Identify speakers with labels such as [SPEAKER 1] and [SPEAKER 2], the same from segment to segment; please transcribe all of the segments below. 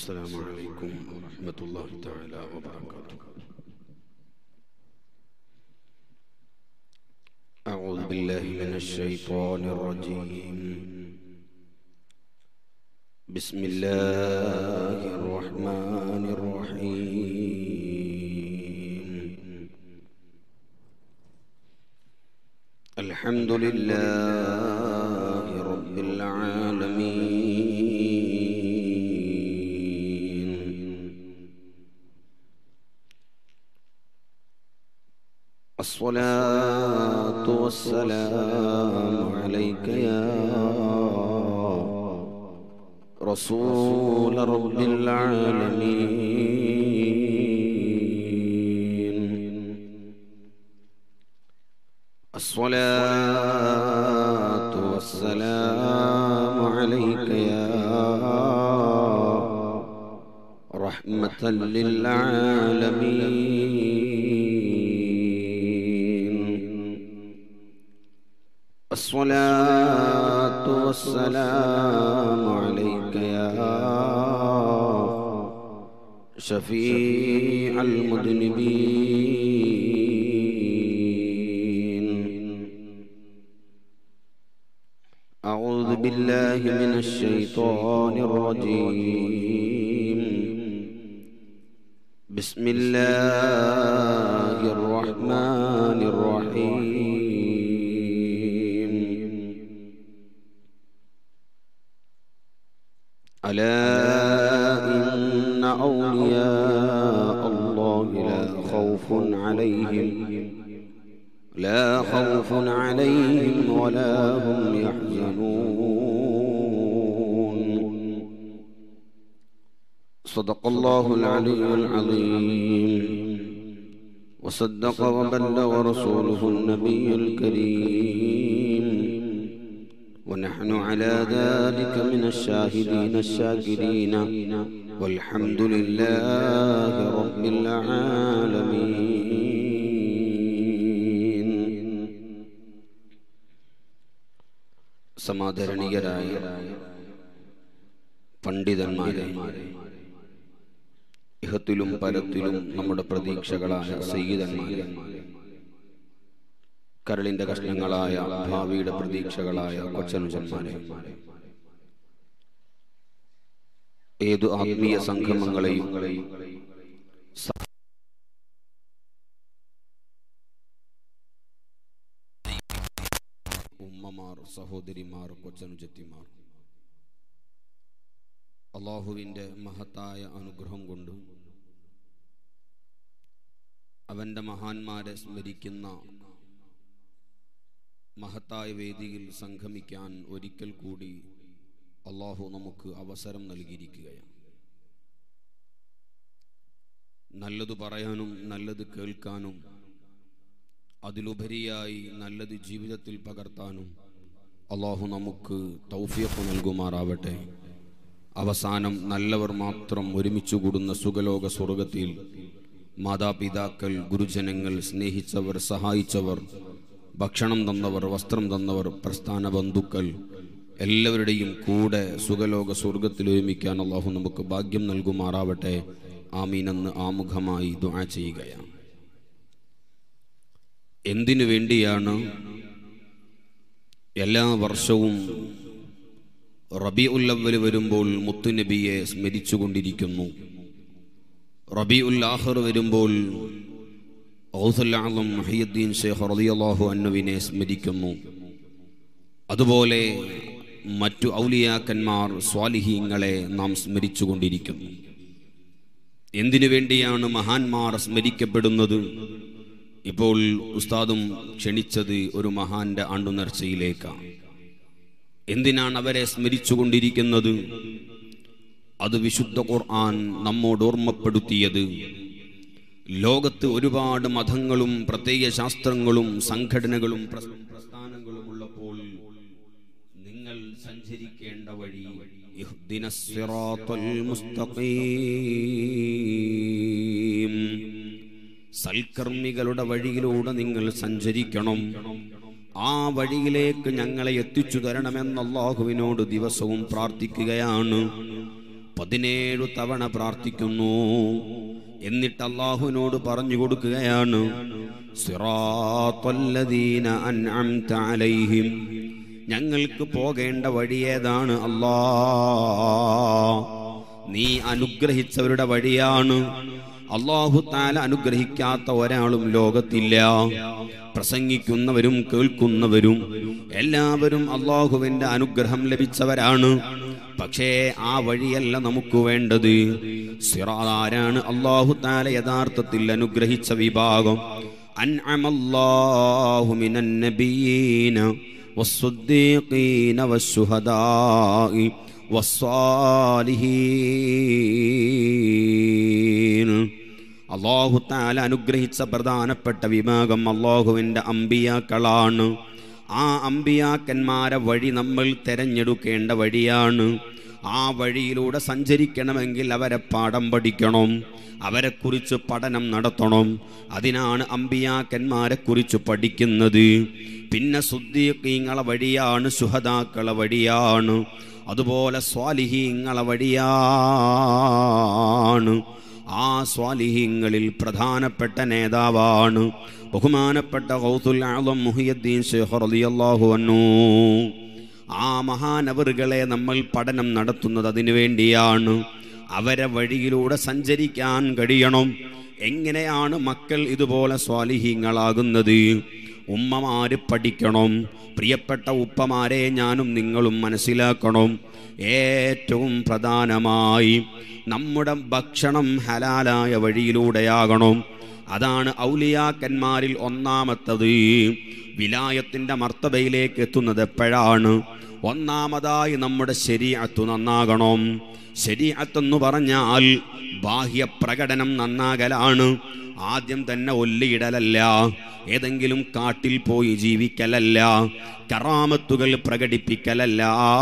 [SPEAKER 1] السلام عليكم ورحمة الله تعالى وبركاته أعوذ بالله من الشيطان الرجيم بسم الله الرحمن الرحيم الحمد لله رب العالمين الصلاة والسلام عليك يا رسول رب العالمين الصلاة والسلام عليك يا رحمة للعالمين الصلاة والسلام عليك يا شفيع المذنبين أعوذ بالله من الشيطان الرجيم بسم الله الرحمن الرحيم ألا إن أولياء الله لا خوف عليهم لا خوف عليهم ولا هم يحزنون صدق الله العلي العظيم وصدق وبلغ رسوله النبي الكريم ونحن على ذلك من الشاهدين الشاكرين والحمد لله رب العالمين സമാദരണീയരായ പണ്ഡിതന്മാരെ ഇഹത്തിലും പരത്തിലും നമ്മുടെ പ്രതീക്ഷകളായ സയ്യിദന്മാരെ കരളിന്റെ കഷ്ണങ്ങളായ ഭാവിയുടെ പ്രതീക്ഷകളായ കൊച്ചനുജന്മാരെ ഏതു ആത്മീയ സംഗമങ്ങളെയും സ- ഉമ്മമാർ സഹോദരിമാർ കൊച്ചനുജത്തിമാർ അള്ളാഹുവിൻ്റെ മഹത്തായ അനുഗ്രഹം കൊണ്ട് അവൻ്റെ മഹാന്മാരെ സ്മരിക്കുന്ന മഹത്തായ വേദിയിൽ സംഗമിക്കാൻ ഒരിക്കൽ കൂടി അള്ളാഹു നമുക്ക് അവസരം നൽകിയിരിക്കുകയാണ് നല്ലത് പറയാനും നല്ലത് കേൾക്കാനും അതിലുപരിയായി നല്ലത് ജീവിതത്തിൽ പകർത്താനും അള്ളാഹു നമുക്ക് തൗഫീഖ് നൽകുമാറാവട്ടെ അവസാനം നല്ലവർ മാത്രം ഒരുമിച്ച് കൂടുന്ന സുഖലോക സ്വർഗത്തിൽ മാതാപിതാക്കൾ ഗുരുജനങ്ങൾ സ്നേഹിച്ചവർ സഹായിച്ചവർ ഭക്ഷണം തന്നവർ വസ്ത്രം തന്നവർ പ്രസ്ഥാന ബന്ധുക്കൾ എല്ലാവരുടെയും കൂടെ സുഖലോക സ്വർഗത്തിൽ ഒരുമിക്കാൻ അള്ളാഹു നമുക്ക് ഭാഗ്യം നൽകുമാറാവട്ടെ ആമീനെന്ന് ആമുഖമായി ദുആ ചെയ്യുകയാണ് എന്തിനു വേണ്ടിയാണ് എല്ലാ വർഷവും റബി ഉല്ലവൽ വരുമ്പോൾ മുത്തുനബിയെ സ്മരിച്ചുകൊണ്ടിരിക്കുന്നു റബി ഉൽ ആഹർ വരുമ്പോൾ ഔസുല്ലാളം മഹിയുദ്ദീൻ ഷേഖ് റളിയല്ലാഹു അന്നുവിനെ സ്മരിക്കുന്നു അതുപോലെ മറ്റു ഔലിയാക്കന്മാർ സ്വാലിഹീങ്ങളെ നാം സ്മരിച്ചുകൊണ്ടിരിക്കുന്നു എന്തിനു വേണ്ടിയാണ് മഹാന്മാർ സ്മരിക്കപ്പെടുന്നത് ഇപ്പോൾ ഉസ്താദും ക്ഷണിച്ചത് ഒരു മഹാന്റെ ആണ്ടുനേർച്ചയിലേക്കാണ് എന്തിനാണ് അവരെ സ്മരിച്ചുകൊണ്ടിരിക്കുന്നത് അത് വിശുദ്ധ ഖുർആൻ നമ്മോട് ഓർമ്മപ്പെടുത്തിയത് ലോകത്ത് ഒരുപാട് മതങ്ങളും പ്രത്യേക ശാസ്ത്രങ്ങളും സംഘടനകളും പ്രസ്- പ്രസ്ഥാനങ്ങളും ഉള്ളപ്പോൾ നിങ്ങൾ സഞ്ചരിക്കേണ്ട വഴി ഇഹ്ദിനസ് സിറാത്തൽ മുസ്തഖീം സൽക്കർമ്മികളുടെ വഴിയിലൂടെ നിങ്ങൾ സഞ്ചരിക്കണം ആ വഴിയിലേക്ക് ഞങ്ങളെ എത്തിച്ചു തരണമെന്ന് അള്ളാഹുവിനോട് ദിവസവും പ്രാർത്ഥിക്കുകയാണ്
[SPEAKER 2] പതിനേഴു തവണ പ്രാർത്ഥിക്കുന്നു എന്നിട്ട് അള്ളാഹുവിനോട് പറഞ്ഞു കൊടുക്കുകയാണ് സിറാത്തല്ലദീന അൻഅംത അലൈഹിം ഞങ്ങൾക്ക് പോകേണ്ട വഴി ഏതാണ് അല്ലാ നീ അനുഗ്രഹിച്ചവരുടെ വഴിയാണ് അള്ളാഹു താല അനുഗ്രഹിക്കാത്ത ഒരാളും ലോകത്തില്ല പ്രസംഗിക്കുന്നവരും കേൾക്കുന്നവരും എല്ലാവരും അള്ളാഹുവിന്റെ അനുഗ്രഹം ലഭിച്ചവരാണ് പക്ഷേ ആ വഴിയല്ല നമുക്ക് വേണ്ടത് സിറാരാണ് അള്ളാഹു താല യഥാർത്ഥത്തിൽ അനുഗ്രഹിച്ച വിഭാഗം അൻഅമല്ലാഹു മിനൻ നബിയീന والصديقين والشهداء والصالحين അള്ളാഹു താല അനുഗ്രഹിച്ച പ്രധാനപ്പെട്ട വിഭാഗം അള്ളാഹുവിൻ്റെ അമ്പിയാക്കളാണ് ആ അമ്പിയാക്കന്മാരെ വഴി നമ്മൾ തെരഞ്ഞെടുക്കേണ്ട വഴിയാണ് ആ വഴിയിലൂടെ സഞ്ചരിക്കണമെങ്കിൽ അവരെ പാഠം പഠിക്കണം അവരെക്കുറിച്ച് പഠനം നടത്തണം അതിനാണ് അമ്പിയാക്കന്മാരെ കുറിച്ച് പഠിക്കുന്നത് പിന്നെ സുദ്ദീഖീങ്ങളെ വഴിയാണ് സുഹദാക്കളെ വഴിയാണ് അതുപോലെ സ്വാലിഹീങ്ങളെ വഴിയാണ് ആ സ്വാലിഹീങ്ങളിൽ പ്രധാനപ്പെട്ട നേതാവാണ് ബഹുമാനപ്പെട്ട ഗൗസുൽ ആലം മുഹിയുദ്ദീൻ ഷെയ്ഖ് റളിയല്ലാഹു അൻഹു ആ മഹാനവറുകളെ നമ്മൾ പഠനം നടത്തുന്നത് അതിനു വേണ്ടിയാണ് അവരെ വഴിയിലൂടെ സഞ്ചരിക്കാൻ കഴിയണം എങ്ങനെയാണ് മക്കൾ ഇതുപോലെ സ്വാലിഹീങ്ങളാകുന്നത് ഉമ്മമാര് പഠിക്കണം പ്രിയപ്പെട്ട ഉപ്പമാരെ ഞാനും നിങ്ങളും മനസ്സിലാക്കണം ഏറ്റവും പ്രധാനമായി നമ്മുടെ ഭക്ഷണം ഹലാലായ വഴിയിലൂടെയാകണം അതാണ് ഔലിയാക്കന്മാരിൽ ഒന്നാമത്തത് വിലായത്തിന്റെ മർത്തബയിലേക്ക് എത്തുന്നത് എപ്പോഴാണ് ഒന്നാമതായി നമ്മുടെ ശരീഅത്ത് നന്നാകണം ശരീഅത്തെന്ന് പറഞ്ഞാൽ ബാഹ്യ പ്രകടനം നന്നാകലാണ് ആദ്യം തന്നെ ഒല്ലിയിടലല്ല ഏതെങ്കിലും കാട്ടിൽ പോയി ജീവിക്കലല്ല കറാമത്തുകൾ പ്രകടിപ്പിക്കലല്ല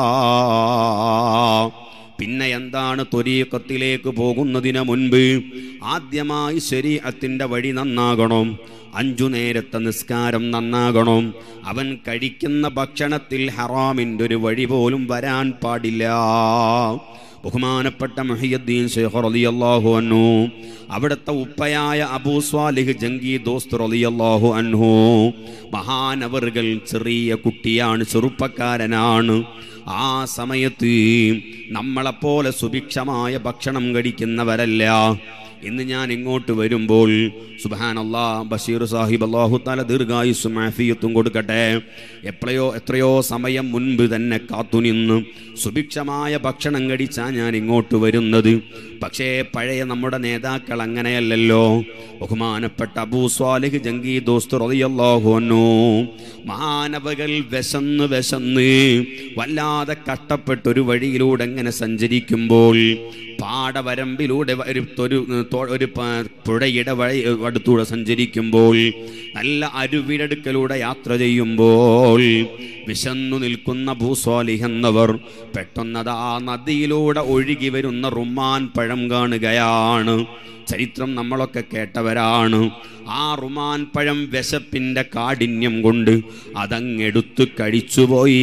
[SPEAKER 2] പിന്നെ എന്താണ് ത്വരീക്കത്തിലേക്ക് പോകുന്നതിന് മുൻപ് ആദ്യമായി ശരീരത്തിന്റെ വഴി നന്നാകണം അഞ്ചു നേരത്തെ നിസ്കാരം നന്നാകണം അവൻ കഴിക്കുന്ന ഭക്ഷണത്തിൽ ഹറാമിൻ്റെ ഒരു വഴി പോലും വരാൻ പാടില്ല ബഹുമാനപ്പെട്ട മുഹിയുദ്ദീൻ ഷെയ്ഖ് റളിയല്ലാഹു അൻഹു അവിടുത്തെ ഉപ്പയായ അബൂ സ്വാലിഹ് ജംഗി ദോസ്ത് റളിയല്ലാഹു അൻഹു മഹാനവറുകൾ ചെറിയ കുട്ടിയാണ് ചെറുപ്പക്കാരനാണ് ആ സമയത്ത് നമ്മളെപ്പോലെ സുഭിക്ഷമായ ഭക്ഷണം കഴിക്കുന്നവരല്ല ഇന്ന് ഞാൻ ഇങ്ങോട്ട് വരുമ്പോൾ സുബാനല്ലാ ബഷീർ സാഹിബ് അള്ളാഹു താല ദീർഘായുസ്സും ആഫിയത്തും കൊടുക്കട്ടെ എപ്പോഴയോ എത്രയോ സമയം മുൻപ് തന്നെ കാത്തുനിന്ന് സുഭിക്ഷമായ ഭക്ഷണം കഴിച്ചാ ഞാൻ ഇങ്ങോട്ട് വരുന്നത് പക്ഷേ പഴയ നമ്മുടെ നേതാക്കൾ അങ്ങനെയല്ലല്ലോ ബഹുമാനപ്പെട്ട അബൂ സ്വാലിഹ് ജംഗി ദോസ്ത് റളിയല്ലാഹു അൻഹു മാനവകൾ വിശന്ന് വിശന്ന് വല്ലാതെ കഷ്ടപ്പെട്ടൊരു വഴിയിലൂടെ എങ്ങനെ സഞ്ചരിക്കുമ്പോൾ പാടവരമ്പിലൂടെ ഒരു ഒരു തോ- ഒരു പ- പുഴയുടെ വഴി അടുത്തൂടെ സഞ്ചരിക്കുമ്പോൾ നല്ല അരുവിടടുക്കലൂടെ യാത്ര ചെയ്യുമ്പോൾ വിശന്നു നിൽക്കുന്ന ഭൂസ്വാലിഹ് എന്നവർ പെട്ടെന്നതാ നദിയിലൂടെ ഒഴുകി വരുന്ന റുമാൻ പഴം കാണുകയാണ് ചരിത്രം നമ്മളൊക്കെ കേട്ടവരാണ് ആ റുമാൻ പഴം വിശപ്പിന്റെ കാഠിന്യം കൊണ്ട് അതങ്ങെടുത്ത് കഴിച്ചുപോയി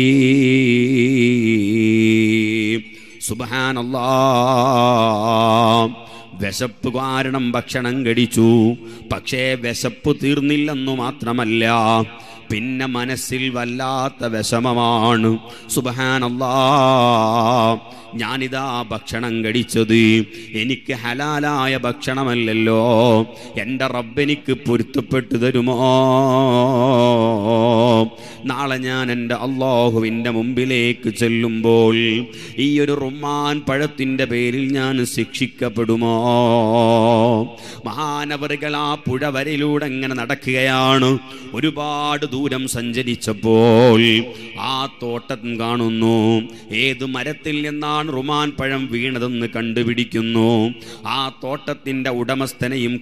[SPEAKER 2] സുബഹാനല്ലാ വിശപ്പ് കാരണം ഭക്ഷണം കഴിച്ചു പക്ഷേ വിശപ്പ് തീർന്നില്ലെന്നു മാത്രമല്ല പിന്നെ മനസ്സിൽ വല്ലാത്ത വിഷമമാണ് സുബഹാനല്ലാ ഞാനിതാ ഭക്ഷണം കഴിച്ചത് എനിക്ക് ഹലാലായ ഭക്ഷണമല്ലല്ലോ എൻ്റെ റബ്ബെനിക്ക് പൊരുത്തപ്പെട്ടു തരുമോ നാളെ ഞാൻ എൻ്റെ അള്ളാഹുവിൻ്റെ മുമ്പിലേക്ക് ചെല്ലുമ്പോൾ ഈ ഒരു റുമാൻ പഴത്തിൻ്റെ പേരിൽ ഞാൻ ശിക്ഷിക്കപ്പെടുമോ മഹാനവറുകൾ ആ പുഴവരയിലൂടെ ഇങ്ങനെ നടക്കുകയാണ് ഒരുപാട് ദൂരം സഞ്ചരിച്ചപ്പോൾ ആ തോട്ടം കാണുന്നു ഏത് മരത്തിൽ നിന്നാണ് റുമാൻ പഴം വീണതെന്ന് കണ്ടുപിടിക്കുന്നു ആ തോട്ടത്തിന്റെ ഉടമസ്ഥനെയും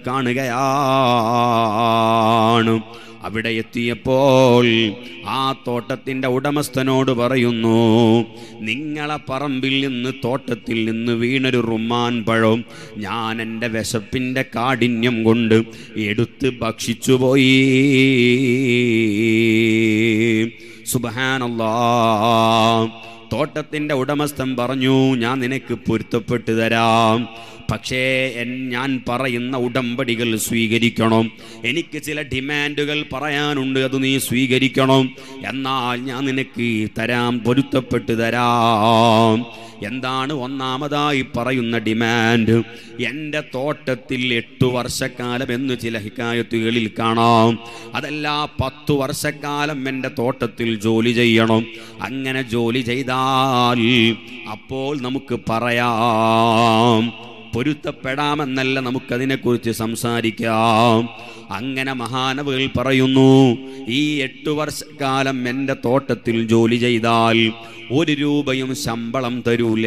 [SPEAKER 2] കാണുകയാണ് അവിടെ എത്തിയപ്പോൾ ആ തോട്ടത്തിന്റെ ഉടമസ്ഥനോട് പറയുന്നു നിങ്ങളെ പറമ്പിൽ നിന്ന് തോട്ടത്തിൽ നിന്ന് വീണൊരു റുമാൻ പഴം ഞാൻ എൻ്റെ വിശപ്പിൻ്റെ കാഠിന്യം കൊണ്ട് എടുത്ത് ഭക്ഷിച്ചുപോയി സുബഹാനല്ലാ തോട്ടത്തിന്റെ ഉടമസ്ഥൻ പറഞ്ഞു ഞാൻ നിനക്ക് പൊരുത്തപ്പെട്ടു തരാം പക്ഷേ എൻ- ഞാൻ പറയുന്ന ഉടമ്പടികൾ സ്വീകരിക്കണം എനിക്ക് ചില ഡിമാൻഡുകൾ പറയാനുണ്ട് അത് നീ സ്വീകരിക്കണം എന്നാൽ ഞാൻ നിനക്ക് തരാം പൊരുത്തപ്പെട്ടു തരാം എന്താണ് ഒന്നാമതായി പറയുന്ന ഡിമാൻഡ് എൻ്റെ തോട്ടത്തിൽ എട്ടു വർഷക്കാലം എന്ന് ചില ഹിക്കായത്തുകളിൽ കാണാം അതല്ല പത്തു വർഷക്കാലം എൻ്റെ തോട്ടത്തിൽ ജോലി ചെയ്യണം അങ്ങനെ ജോലി ചെയ്താൽ അപ്പോൾ നമുക്ക് പറയാം പൊരുത്തപ്പെടാമെന്നല്ല നമുക്കതിനെക്കുറിച്ച് സംസാരിക്കാം അങ്ങനെ മഹാനവുകൾ പറയുന്നു ഈ എട്ടു വർഷക്കാലം എൻ്റെ തോട്ടത്തിൽ ജോലി ചെയ്താൽ ഒരു രൂപയും ശമ്പളം തരൂല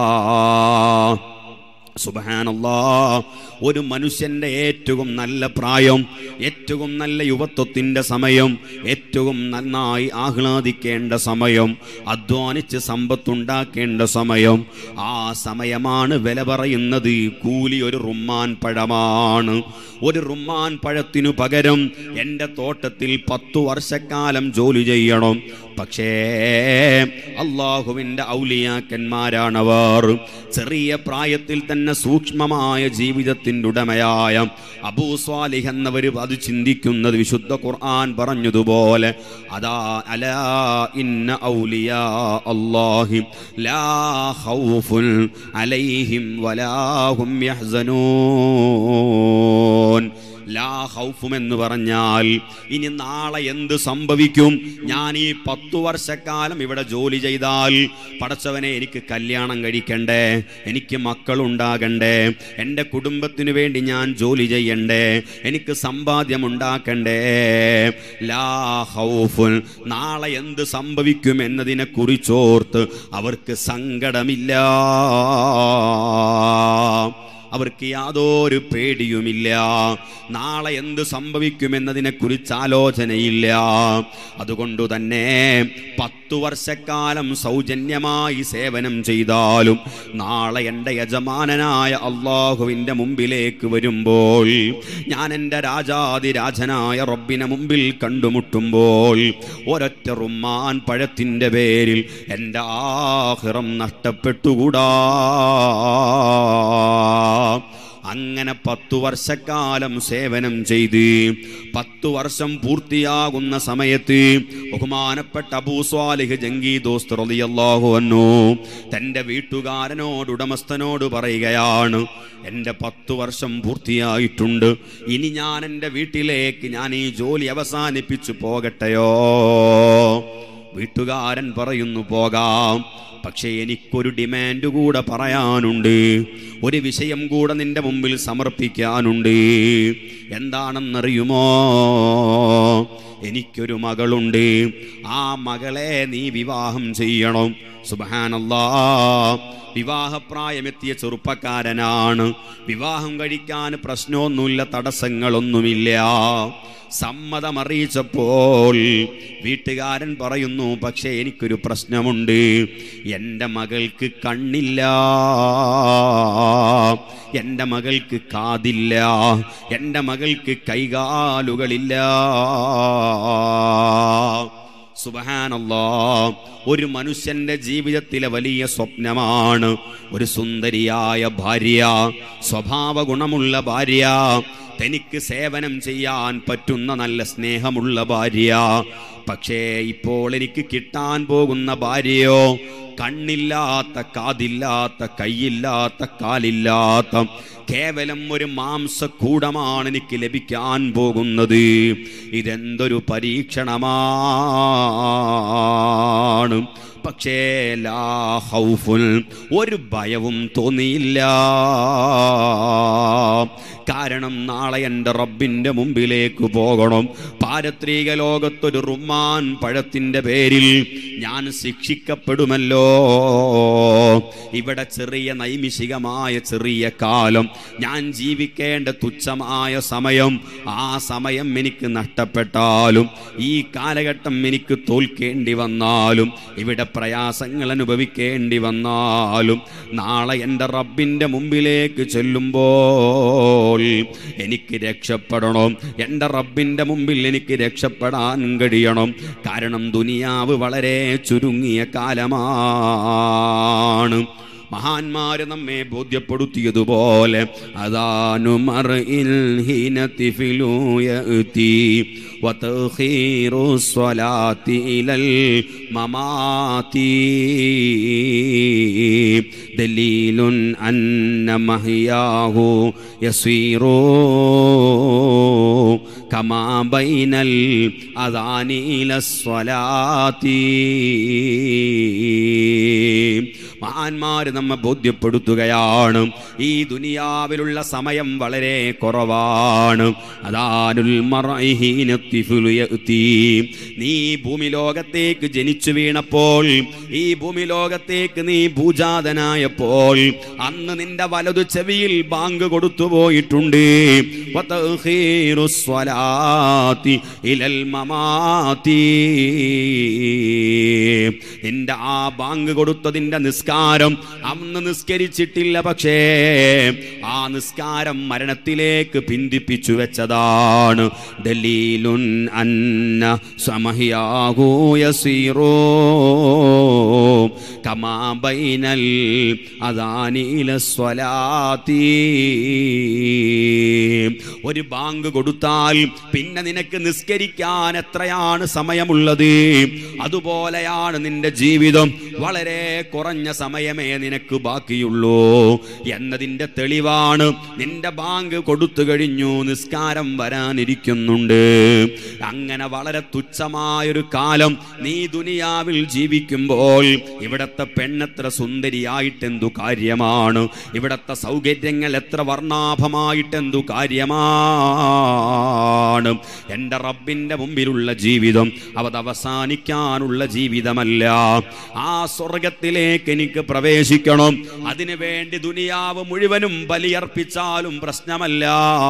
[SPEAKER 2] സുബഹാനല്ലാ ഒരു മനുഷ്യന്റെ ഏറ്റവും നല്ല പ്രായം ഏറ്റവും നല്ല യുവത്വത്തിന്റെ സമയം ഏറ്റവും നന്നായി ആഹ്ലാദിക്കേണ്ട സമയം അധ്വാനിച്ച് സമ്പത്തുണ്ടാക്കേണ്ട സമയം ആ സമയമാണ് വില പറയുന്നത് കൂലി ഒരു റുമ്മാൻ പഴമാണ് ഒരു റുമ്മാൻ പഴത്തിനു പകരം എൻ്റെ തോട്ടത്തിൽ പത്തു വർഷക്കാലം ജോലി ചെയ്യണം പക്ഷേ അള്ളാഹുവിൻ്റെ ഔലിയാക്കന്മാരാണവർ ചെറിയ പ്രായത്തിൽ തന്നെ സൂക്ഷ്മമായ ജീവിതത്തിൻ്റെ ഉടമയായ അബൂ സ്വാലിഹ് എന്നവർ അത് ചിന്തിക്കുന്നത് വിശുദ്ധ ഖുർആൻ പറഞ്ഞതുപോലെ അതാ അലാ ഇന്ന ഔലിയാ അല്ലാഹി ലാ ഖൗഫുൻ അലൈഹിം വലാ ഹും യഹ്സനൂൻ ലാ ഹൗഫും എന്ന് പറഞ്ഞാൽ ഇനി നാളെ എന്ത് സംഭവിക്കും ഞാൻ ഈ പത്തു വർഷക്കാലം ഇവിടെ ജോലി ചെയ്താൽ പടച്ചവനെ എനിക്ക് കല്യാണം കഴിക്കണ്ടേ എനിക്ക് മക്കളുണ്ടാകണ്ടേ എൻ്റെ കുടുംബത്തിന് വേണ്ടി ഞാൻ ജോലി ചെയ്യണ്ടേ എനിക്ക് സമ്പാദ്യം ഉണ്ടാക്കണ്ടേ ലാ ഹൗഫുൻ നാളെ എന്ത് സംഭവിക്കും എന്നതിനെ കുറിച്ചോർത്ത് അവർക്ക് സങ്കടമില്ല അവർക്ക് യാതൊരു പേടിയുമില്ല നാളെ എന്ത് സംഭവിക്കുമെന്നതിനെ കുറിച്ച് ആലോചനയില്ല അതുകൊണ്ടു തന്നെ പത്തു വർഷക്കാലം സൗജന്യമായി സേവനം ചെയ്താലും നാളെ എൻ്റെ യജമാനനായ അള്ളാഹുവിൻ്റെ മുമ്പിലേക്ക് വരുമ്പോൾ ഞാൻ എൻ്റെ രാജാതിരാജനായ റബ്ബിനെ മുമ്പിൽ കണ്ടുമുട്ടുമ്പോൾ ഒരൊറ്റ റുമ്മാൻ പഴത്തിൻ്റെ പേരിൽ എൻ്റെ ആഹിറം നഷ്ടപ്പെട്ടുകൂടാ അങ്ങനെ പത്തു വർഷക്കാലം സേവനം ചെയ്ത് പത്തു വർഷം പൂർത്തിയാകുന്ന സമയത്ത് ബഹുമാനപ്പെട്ട അബൂ സ്വാലിഹ് ജംഗി ദോസ്ത് റളിയല്ലാഹു അൻഹു തൻ്റെ വീട്ടുകാരനോട് ഉടമസ്ഥനോട് പറയുകയാണ് എൻ്റെ പത്തു വർഷം പൂർത്തിയായിട്ടുണ്ട് ഇനി ഞാൻ എൻ്റെ വീട്ടിലേക്ക് ഞാൻ ഈ ജോലി അവസാനിപ്പിച്ചു പോകട്ടെയോ വീട്ടുകാരൻ പറയുന്നു പോകാം പക്ഷേ എനിക്കൊരു ഡിമാൻഡ് കൂടെ പറയാനുണ്ട് ഒരു വിഷയം കൂടെ നിന്റെ മുമ്പിൽ സമർപ്പിക്കാനുണ്ട് എന്താണെന്നറിയുമോ എനിക്കൊരു മകളുണ്ട് ആ മകളെ നീ വിവാഹം ചെയ്യണം സുബഹാനല്ലാ വിവാഹപ്രായമെത്തിയ ചെറുപ്പക്കാരനാണ് വിവാഹം കഴിക്കാൻ പ്രശ്നമൊന്നുമില്ല തടസ്സങ്ങളൊന്നുമില്ല സമ്മതമറിയിച്ചപ്പോൾ വീട്ടുകാരൻ പറയുന്നു പക്ഷേ എനിക്കൊരു പ്രശ്നമുണ്ട് എൻ്റെ മകൾക്ക് കണ്ണില്ല എൻ്റെ മകൾക്ക് കാതില്ല എൻ്റെ മകൾക്ക് കൈകാലുകളില്ല സുബഹാനല്ലാ ഒരു മനുഷ്യന്റെ ജീവിതത്തിലെ വലിയ സ്വപ്നമാണ് ഒരു സുന്ദരിയായ ഭാര്യ സ്വഭാവ ഗുണമുള്ള ഭാര്യ തനിക്ക് സേവനം ചെയ്യാൻ പറ്റുന്ന നല്ല സ്നേഹമുള്ള ഭാര്യ പക്ഷേ ഇപ്പോൾ എനിക്ക് കിട്ടാൻ പോകുന്ന ഭാര്യയോ കണ്ണില്ലാത്ത കാതില്ലാത്ത കൈയില്ലാത്ത കാലില്ലാത്ത കേവലം ഒരു മാംസക്കൂടമാണ് എനിക്ക് ലഭിക്കാൻ പോകുന്നത് ഇതെന്തൊരു പരീക്ഷണമാണ് പക്ഷേ ലാ ഹൗഫുൽ ഒരു ഭയവും തോന്നിയില്ല കാരണം നാളെ എൻ്റെ റബ്ബിൻ്റെ മുമ്പിലേക്ക് പോകണം പാരത്രിക ലോകത്തൊരു റുമാൻ പഴത്തിൻ്റെ പേരിൽ ഞാൻ ശിക്ഷിക്കപ്പെടുമല്ലോ ഇവിടെ ചെറിയ നൈമിഷികമായ ചെറിയ കാലം ഞാൻ ജീവിക്കേണ്ട തുച്ഛമായ സമയം ആ സമയം എനിക്ക് നഷ്ടപ്പെട്ടാലും ഈ കാലഘട്ടം എനിക്ക് തോൽക്കേണ്ടി വന്നാലും ഇവിടെ പ്രയാസങ്ങൾ അനുഭവിക്കേണ്ടി വന്നാലും നാളെ എൻ്റെ റബ്ബിൻ്റെ മുമ്പിലേക്ക് ചെല്ലുമ്പോൾ എനിക്ക് രക്ഷപ്പെടണം എൻ്റെ റബ്ബിൻ്റെ മുമ്പിൽ എനിക്ക് രക്ഷപ്പെടാൻ കഴിയണം കാരണം ദുനിയാവ് വളരെ ചുരുങ്ങിയ കാലമാണ് മഹാന്മാര് നമ്മെ ബോധ്യപ്പെടുത്തിയതുപോലെ അതാനു മർഇൽ ഹീനത്തി ഫിലൂയതി وتأخير الصلاة إلى الممات دليل أن محياه يصير كما بين الأذان إلى الصلاة മഹാന്മാര് നമ്മെ ബോധ്യപ്പെടുത്തുകയാണ് ഈ ദുനിയാവിലുള്ള സമയം വളരെ കുറവാണ് അതാനുൽ മറഹീനത്തി ഫുലുയത്തി. നീ ഭൂമി ലോകത്തേക്ക് ജനിച്ചു വീണപ്പോൾ ഈ ഭൂമി ലോകത്തേക്ക് നീ ഭൂജാതനായപ്പോൾ അന്ന് നിന്റെ വലതു ചെവിയിൽ ബാങ്ക് കൊടുത്തു പോയിട്ടുണ്ട് വതഖീറു സ്വലാത്തി ഇലൽ മമാത്തി. നിന്റെ ആ ബാങ്ക് കൊടുത്തതിന്റെ നിസ്കാരം അന്ന് നിസ്കരിച്ചിട്ടില്ല പക്ഷേ ആ നിസ്കാരം മരണത്തിലേക്ക് പിന്തിപ്പിച്ചു വെച്ചതാണ് ദലീലുൻ അന്ന സമഹിയാഹു യസീറോ കമാ ബൈനൽ അദാനില സ്വലാത്തി ഒരു ബാങ്ക് കൊടുത്താൽ പിന്നെ നിനക്ക് നിസ്കരിക്കാൻ എത്രയാണ് സമയമുള്ളത് അതുപോലെയാണ് നിന്റെ ജീവിതം വളരെ കുറഞ്ഞ സമയമേ നിനക്ക് ബാക്കിയുള്ളൂ എന്നതിൻ്റെ തെളിവാണ് നിന്റെ ബാങ്ക് കൊടുത്തു കഴിഞ്ഞു നിസ്കാരം വരാനിരിക്കുന്നുണ്ട് അങ്ങനെ വളരെ തുച്ഛമായൊരു കാലം നീ ദുനിയാവിൽ ജീവിക്കുമ്പോൾ ഇവിടത്തെ പെണ്ണെത്ര സുന്ദരിയായിട്ടെന്തു കാര്യമാണ് ഇവിടത്തെ സൗകര്യങ്ങൾ എത്ര വർണ്ണാഭമായിട്ടെന്തു കാര്യമാണ് എൻ്റെ റബ്ബിൻ്റെ മുമ്പിലുള്ള ജീവിതം അവത് അവസാനിക്കാനുള്ള ജീവിതമല്ല ആ സ്വർഗത്തിലേക്ക് എനിക്ക് പ്രവേശിക്കണം അതിനു വേണ്ടി ദുനിയാവ് മുഴുവനും ബലിയർപ്പിച്ചാലും പ്രശ്നമല്ല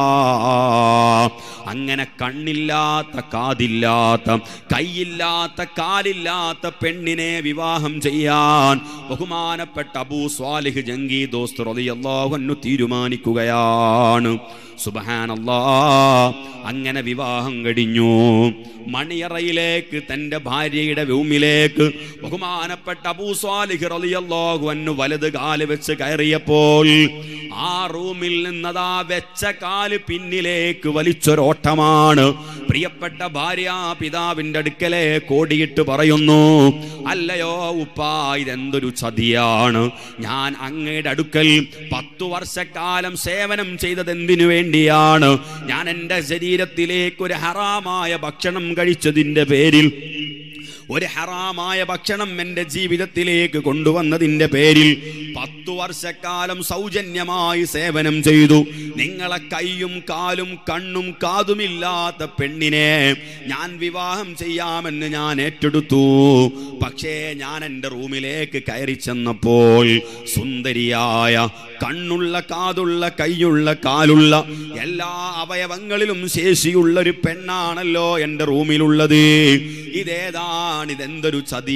[SPEAKER 2] അങ്ങനെ കണ്ണില്ലാത്ത കാതില്ലാത്ത കൈയില്ലാത്ത കാലില്ലാത്ത പെണ്ണിനെ വിവാഹം ചെയ്യാൻ ബഹുമാനപ്പെട്ട അബൂ സ്വാലിഹ് ജംഗി ദോസ്ത് റളിയല്ലാഹു അൻഹു തീരുമാനിക്കുകയാണ് സുബഹാനല്ലാ അങ്ങനെ വിവാഹം കഴിഞ്ഞു മണിയറയിലേക്ക് തൻ്റെ ഭാര്യയുടെ റൂമിലേക്ക് ബഹുമാനപ്പെട്ട അബൂസ്വാലിഹ് റളിയല്ലാഹു അൻഹു വലത് കാല് വെച്ച് കയറിയപ്പോൾ ആ റൂമിൽ നിന്നതാ വെച്ച കാല് പിന്നിലേക്ക് വലിച്ചൊരോട്ടമാണ് പ്രിയപ്പെട്ട ഭാര്യ പിതാവിന്റെ അടുക്കലെ കോടിയിട്ട് പറയുന്നു അല്ലയോ ഉപ്പാ ഇതെന്തൊരു ചതിയാണ് ഞാൻ അങ്ങയുടെ അടുക്കൽ പത്തു വർഷക്കാലം സേവനം ചെയ്തത് എന്തിനു വേണ്ടിയാണ് ഞാൻ എൻ്റെ ശരീരത്തിലേക്ക് ഒരു ഹറാമായ ഭക്ഷണം കഴിച്ചതിൻ്റെ പേരിൽ ഒരു ഹറാമായ ഭക്ഷണം എൻ്റെ ജീവിതത്തിലേക്ക് കൊണ്ടുവന്നതിൻ്റെ പേരിൽ പത്തു വർഷക്കാലം സൗജന്യമായി സേവനം ചെയ്തു നിങ്ങളെ കൈയും കാലും കണ്ണും കാതുമില്ലാത്ത പെണ്ണിനെ ഞാൻ വിവാഹം ചെയ്യാമെന്ന് ഞാൻ ഏറ്റെടുത്തു പക്ഷേ ഞാൻ എൻ്റെ റൂമിലേക്ക് കയറി ചെന്നപ്പോൾ സുന്ദരിയായ കണ്ണുള്ള കാതുള്ള കൈയുള്ള കാലുള്ള എല്ലാ അവയവങ്ങളിലും ശേഷിയുള്ള ഒരു പെണ്ണാണല്ലോ എൻ്റെ റൂമിലുള്ളത് ഇതേതാണ് ഇതെന്തൊരു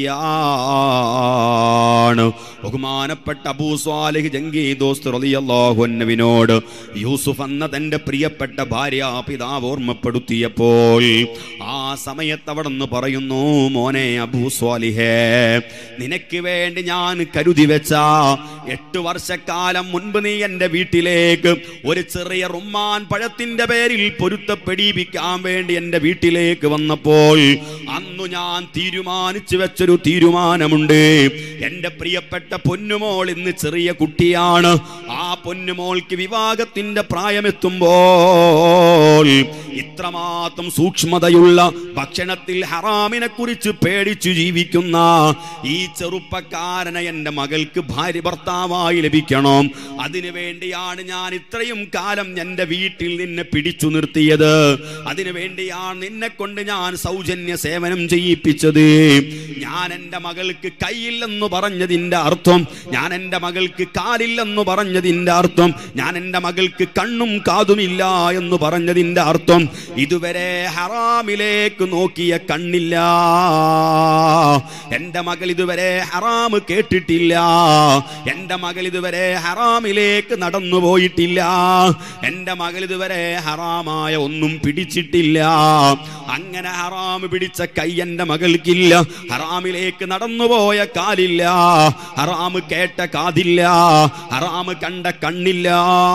[SPEAKER 2] ചതിയാണ് ബഹുമാനപ്പെട്ട അബൂ സ്വാലിഹ് ജംഗി ദോസ്ത് റളിയല്ലാഹു അൻഹുവിനോട് യൂസുഫ് എന്ന തന്റെ പ്രിയപ്പെട്ട ഭാര്യ പിതാവ് ഓർമ്മപ്പെടുത്തിയപ്പോൾ ആ സമയത്ത് അവിടെ നിന്ന് പറയുന്നു മോനെ അബൂ സ്വാലിഹേ നിനക്ക് വേണ്ടി ഞാൻ കരുതി വെച്ച എട്ട് വർഷക്കാലം മുൻപ് നീ എൻ്റെ വീട്ടിലേക്ക് ഒരു ചെറിയ റുമ്മാൻ പഴത്തിന്റെ പേരിൽ പൊരുത്തപ്പെടിപ്പിക്കാൻ വേണ്ടി എൻ്റെ വീട്ടിലേക്ക് വന്നപ്പോൾ അന്നു ഞാൻ തീരുമാനിച്ചു വെച്ചൊരു തീരുമാനമുണ്ട് എൻ്റെ പ്രിയപ്പെട്ട പൊന്നുമോൾ ഇന്ന് ചെറിയ കുട്ടിയാണ് ആ പൊന്നുമോൾക്ക് വിവാഹത്തിന്റെ പ്രായമെത്തുമ്പോൾ ഇത്രമാത്രം സൂക്ഷ്മതയുള്ള ഭക്ഷണത്തിൽ ഹറാമിനെ കുറിച്ച് പേടിച്ചു ജീവിക്കുന്ന ഈ ചെറുപ്പക്കാരനെ എൻ്റെ മകൾക്ക് ഭാര്യ ഭർത്താവായി ലഭിക്കണം അതിനു വേണ്ടിയാണ് ഞാൻ ഇത്രയും കാലം എൻ്റെ വീട്ടിൽ നിന്നെ പിടിച്ചു നിർത്തിയത് അതിനു വേണ്ടിയാണ് നിന്നെ കൊണ്ട് ഞാൻ സൗജന്യ സേവനം ചെയ്യിപ്പിച്ചത് ഞാൻ എൻ്റെ മകൾക്ക് കൈയില്ലെന്ന് പറഞ്ഞതിൻ്റെ അർത്ഥം ഞാൻ എൻ്റെ മകൾക്ക് കാലില്ലെന്ന് പറഞ്ഞതിൻ്റെ പറഞ്ഞതിന്റെ അർത്ഥം ഞാൻ എൻ്റെ മകൾക്ക് കണ്ണും കാതുമില്ല എന്ന് പറഞ്ഞതിന്റെ അർത്ഥം ഇതുവരെ ഹറാമിലേക്ക് നോക്കിയ കണ്ണില്ല എൻ്റെ മകൾ ഇതുവരെ ഹറാം കേട്ടിട്ടില്ല എൻ്റെ മകൾ ഇതുവരെ ഹറാമിലേക്ക് നടന്നു പോയിട്ടില്ല എൻ്റെ മകൾ ഇതുവരെ ഹറാമായ ഒന്നും പിടിച്ചിട്ടില്ല അങ്ങനെ ഹറാം പിടിച്ച കൈ എൻ്റെ മകൾക്കില്ല ഹറാമിലേക്ക് നടന്നുപോയ കാലില്ല ഹറാം കേട്ട കാതില്ല ഹറാം കണ്ട കണ്ണില്ല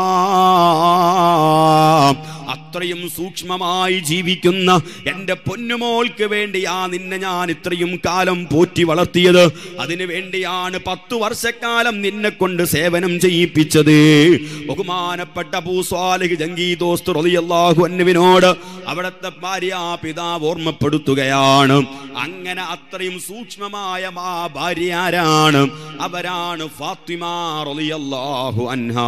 [SPEAKER 2] അത്രയും സൂക്ഷ്മമായി ജീവിക്കുന്ന എൻ്റെ പൊന്നുമോൾക്ക് വേണ്ടിയാ നിന്നെ ഞാൻ ഇത്രയും കാലം പോറ്റി വളർത്തിയത് അതിനു വേണ്ടിയാണ് പത്തു വർഷക്കാലം നിന്നെ കൊണ്ട് സേവനം ചെയ്യിപ്പിച്ചത് ബഹുമാനപ്പെട്ട ഭൂസ്വാലിഹ് ജംഗീദോസ്ത് റളിയല്ലാഹു അൻഹുവിനോട് അവിടുത്തെ ഭാര്യ പിതാവ് ഓർമ്മപ്പെടുത്തുകയാണ് അങ്ങനെ അത്രയും സൂക്ഷ്മമായ ആ ഭാര്യ ആരാണ് അവരാണ് ഫാത്തിമ റളിയല്ലാഹു അൻഹാ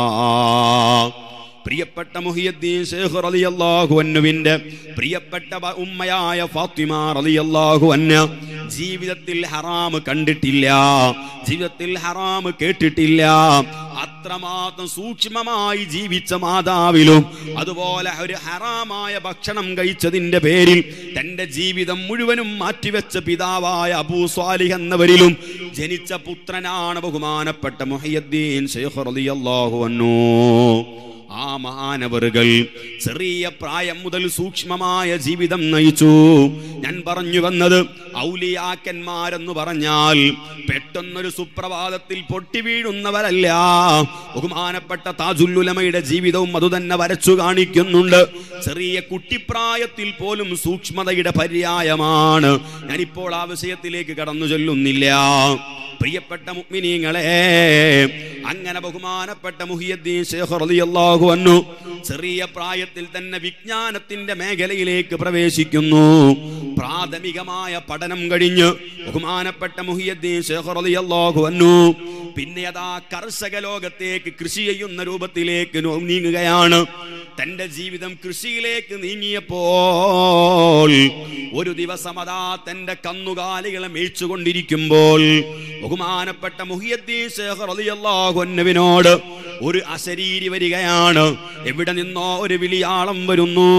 [SPEAKER 2] പ്രിയപ്പെട്ട മുഹിയദ്ദീൻ ശേഖ് റളിയല്ലാഹു അൻഹുവിന്റെ പ്രിയപ്പെട്ട ബ- ഉമ്മയായ ഫാത്തിമ റളിയല്ലാഹു അൻഹ ജീവിതത്തിൽ ഹറാം കണ്ടിട്ടില്ല ജീവിതത്തിൽ ഹറാം കേട്ടിട്ടില്ല അത്രമാത്രം സൂക്ഷ്മമായി ജീവിച്ച മാതാവിലും അതുപോലെ ഒരു ഹറാമായ ഭക്ഷണം കഴിച്ചതിന്റെ പേരിൽ തന്റെ ജീവിതം മുഴുവനും മാറ്റിവെച്ച പിതാവായ അബൂ സ്വാലിഹ് എന്നവരിലും ജനിച്ച പുത്രനാണ് ബഹുമാനപ്പെട്ട മുഹയ്യദ്ദീൻ ശൈഖ് റളിയല്ലാഹു അൻഹു ആ മഹാനവറുകൾ ചെറിയ പ്രായം മുതൽ സൂക്ഷ്മമായ ജീവിതം നയിച്ചു ഞാൻ പറഞ്ഞു വന്നത് ഔലിയാക്കന്മാരെന്ന് പറഞ്ഞാൽ പെട്ടെന്നൊരു സുപ്രഭാതത്തിൽ പൊട്ടി വീഴുന്നവരല്ല ബഹുമാനപ്പെട്ട താജുല്ലുലമയുടെ ജീവിതവും അതുതന്നെ വരച്ചു കാണിക്കുന്നുണ്ട് ചെറിയ കുട്ടിപ്രായത്തിൽ പോലും സൂക്ഷ്മതയുടെ പര്യായമാണ് ഞാനിപ്പോൾ ആ വിഷയത്തിലേക്ക് കടന്നു ചെല്ലുന്നില്ല പ്രിയപ്പെട്ട മുഅ്മിനീങ്ങളെ അങ്ങനെ ബഹുമാനപ്പെട്ട മുഹിയദ്ദീൻ ശേഖ് റളിയല്ലാഹു അൻഹു ചെറിയ പ്രായത്തിൽ തന്നെ വിജ്ഞാനത്തിന്റെ മേഖലയിലേക്ക് പ്രവേശിക്കുന്നു പ്രാഥമികമായ പഠനം കഴിഞ്ഞ് ബഹുമാനപ്പെട്ട മുഹിയദ്ദീൻ ശേഖ് റളിയല്ലാഹു അൻഹു പിന്നെ അതാ കർഷക ലോകത്തേക്ക് കൃഷി ചെയ്യുന്ന രൂപത്തിലേക്ക് നോ- നീങ്ങുകയാണ് തന്റെ ജീവിതം കൃഷിയിലേക്ക് നീങ്ങിയപ്പോൾ ഒരു ദിവസം അതാ തന്റെ കന്നുകാലികളെ മേയിച്ചുകൊണ്ടിരിക്കുമ്പോൾ ബഹുമാനപ്പെട്ട മുഹിയദ്ദീൻ ശേഖ് റളിയല്ലാഹു അൻഹുവിനോട് ഒരു അശരീരി വരികയാണ് എവിടെ നിന്നോ ഒരു വിളിയാളം വരുന്നു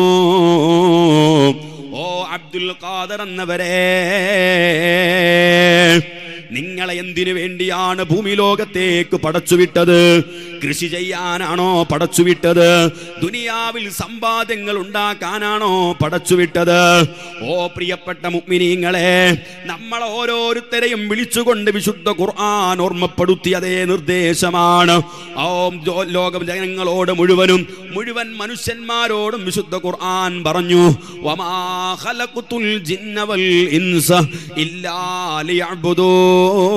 [SPEAKER 2] ഓ അബ്ദുൽ ഖാദർ എന്നവരെ നിങ്ങളെ എന്തിനു വേണ്ടിയാണ് ഭൂമി ലോകത്തേക്ക് പടച്ചുവിട്ടത് കൃഷി ചെയ്യാനാണോ പടച്ചുവിട്ടത് ദുനിയാവിൽ സമ്പാദ്യങ്ങൾ ഉണ്ടാക്കാനാണോ പടച്ചുവിട്ടത് ഓ പ്രിയപ്പെട്ട മുഗ്മിനീങ്ങളെ നമ്മൾ ഓരോരുത്തരെയും വിളിച്ചുകൊണ്ട് വിശുദ്ധ ഖുർആൻ ഓർമ്മപ്പെടുത്തിയ അതേ നിർദ്ദേശമാണ് ഓം ജോ- ലോക ജനങ്ങളോട് മുഴുവനും മുഴുവൻ മനുഷ്യന്മാരോടും വിശുദ്ധ ഖുർആൻ പറഞ്ഞു വമാ ഖലഖ്തുൽ ജിന്ന വൽ ഇൻസ ഇല്ലാ ലിയഅ്ബുദൂൻ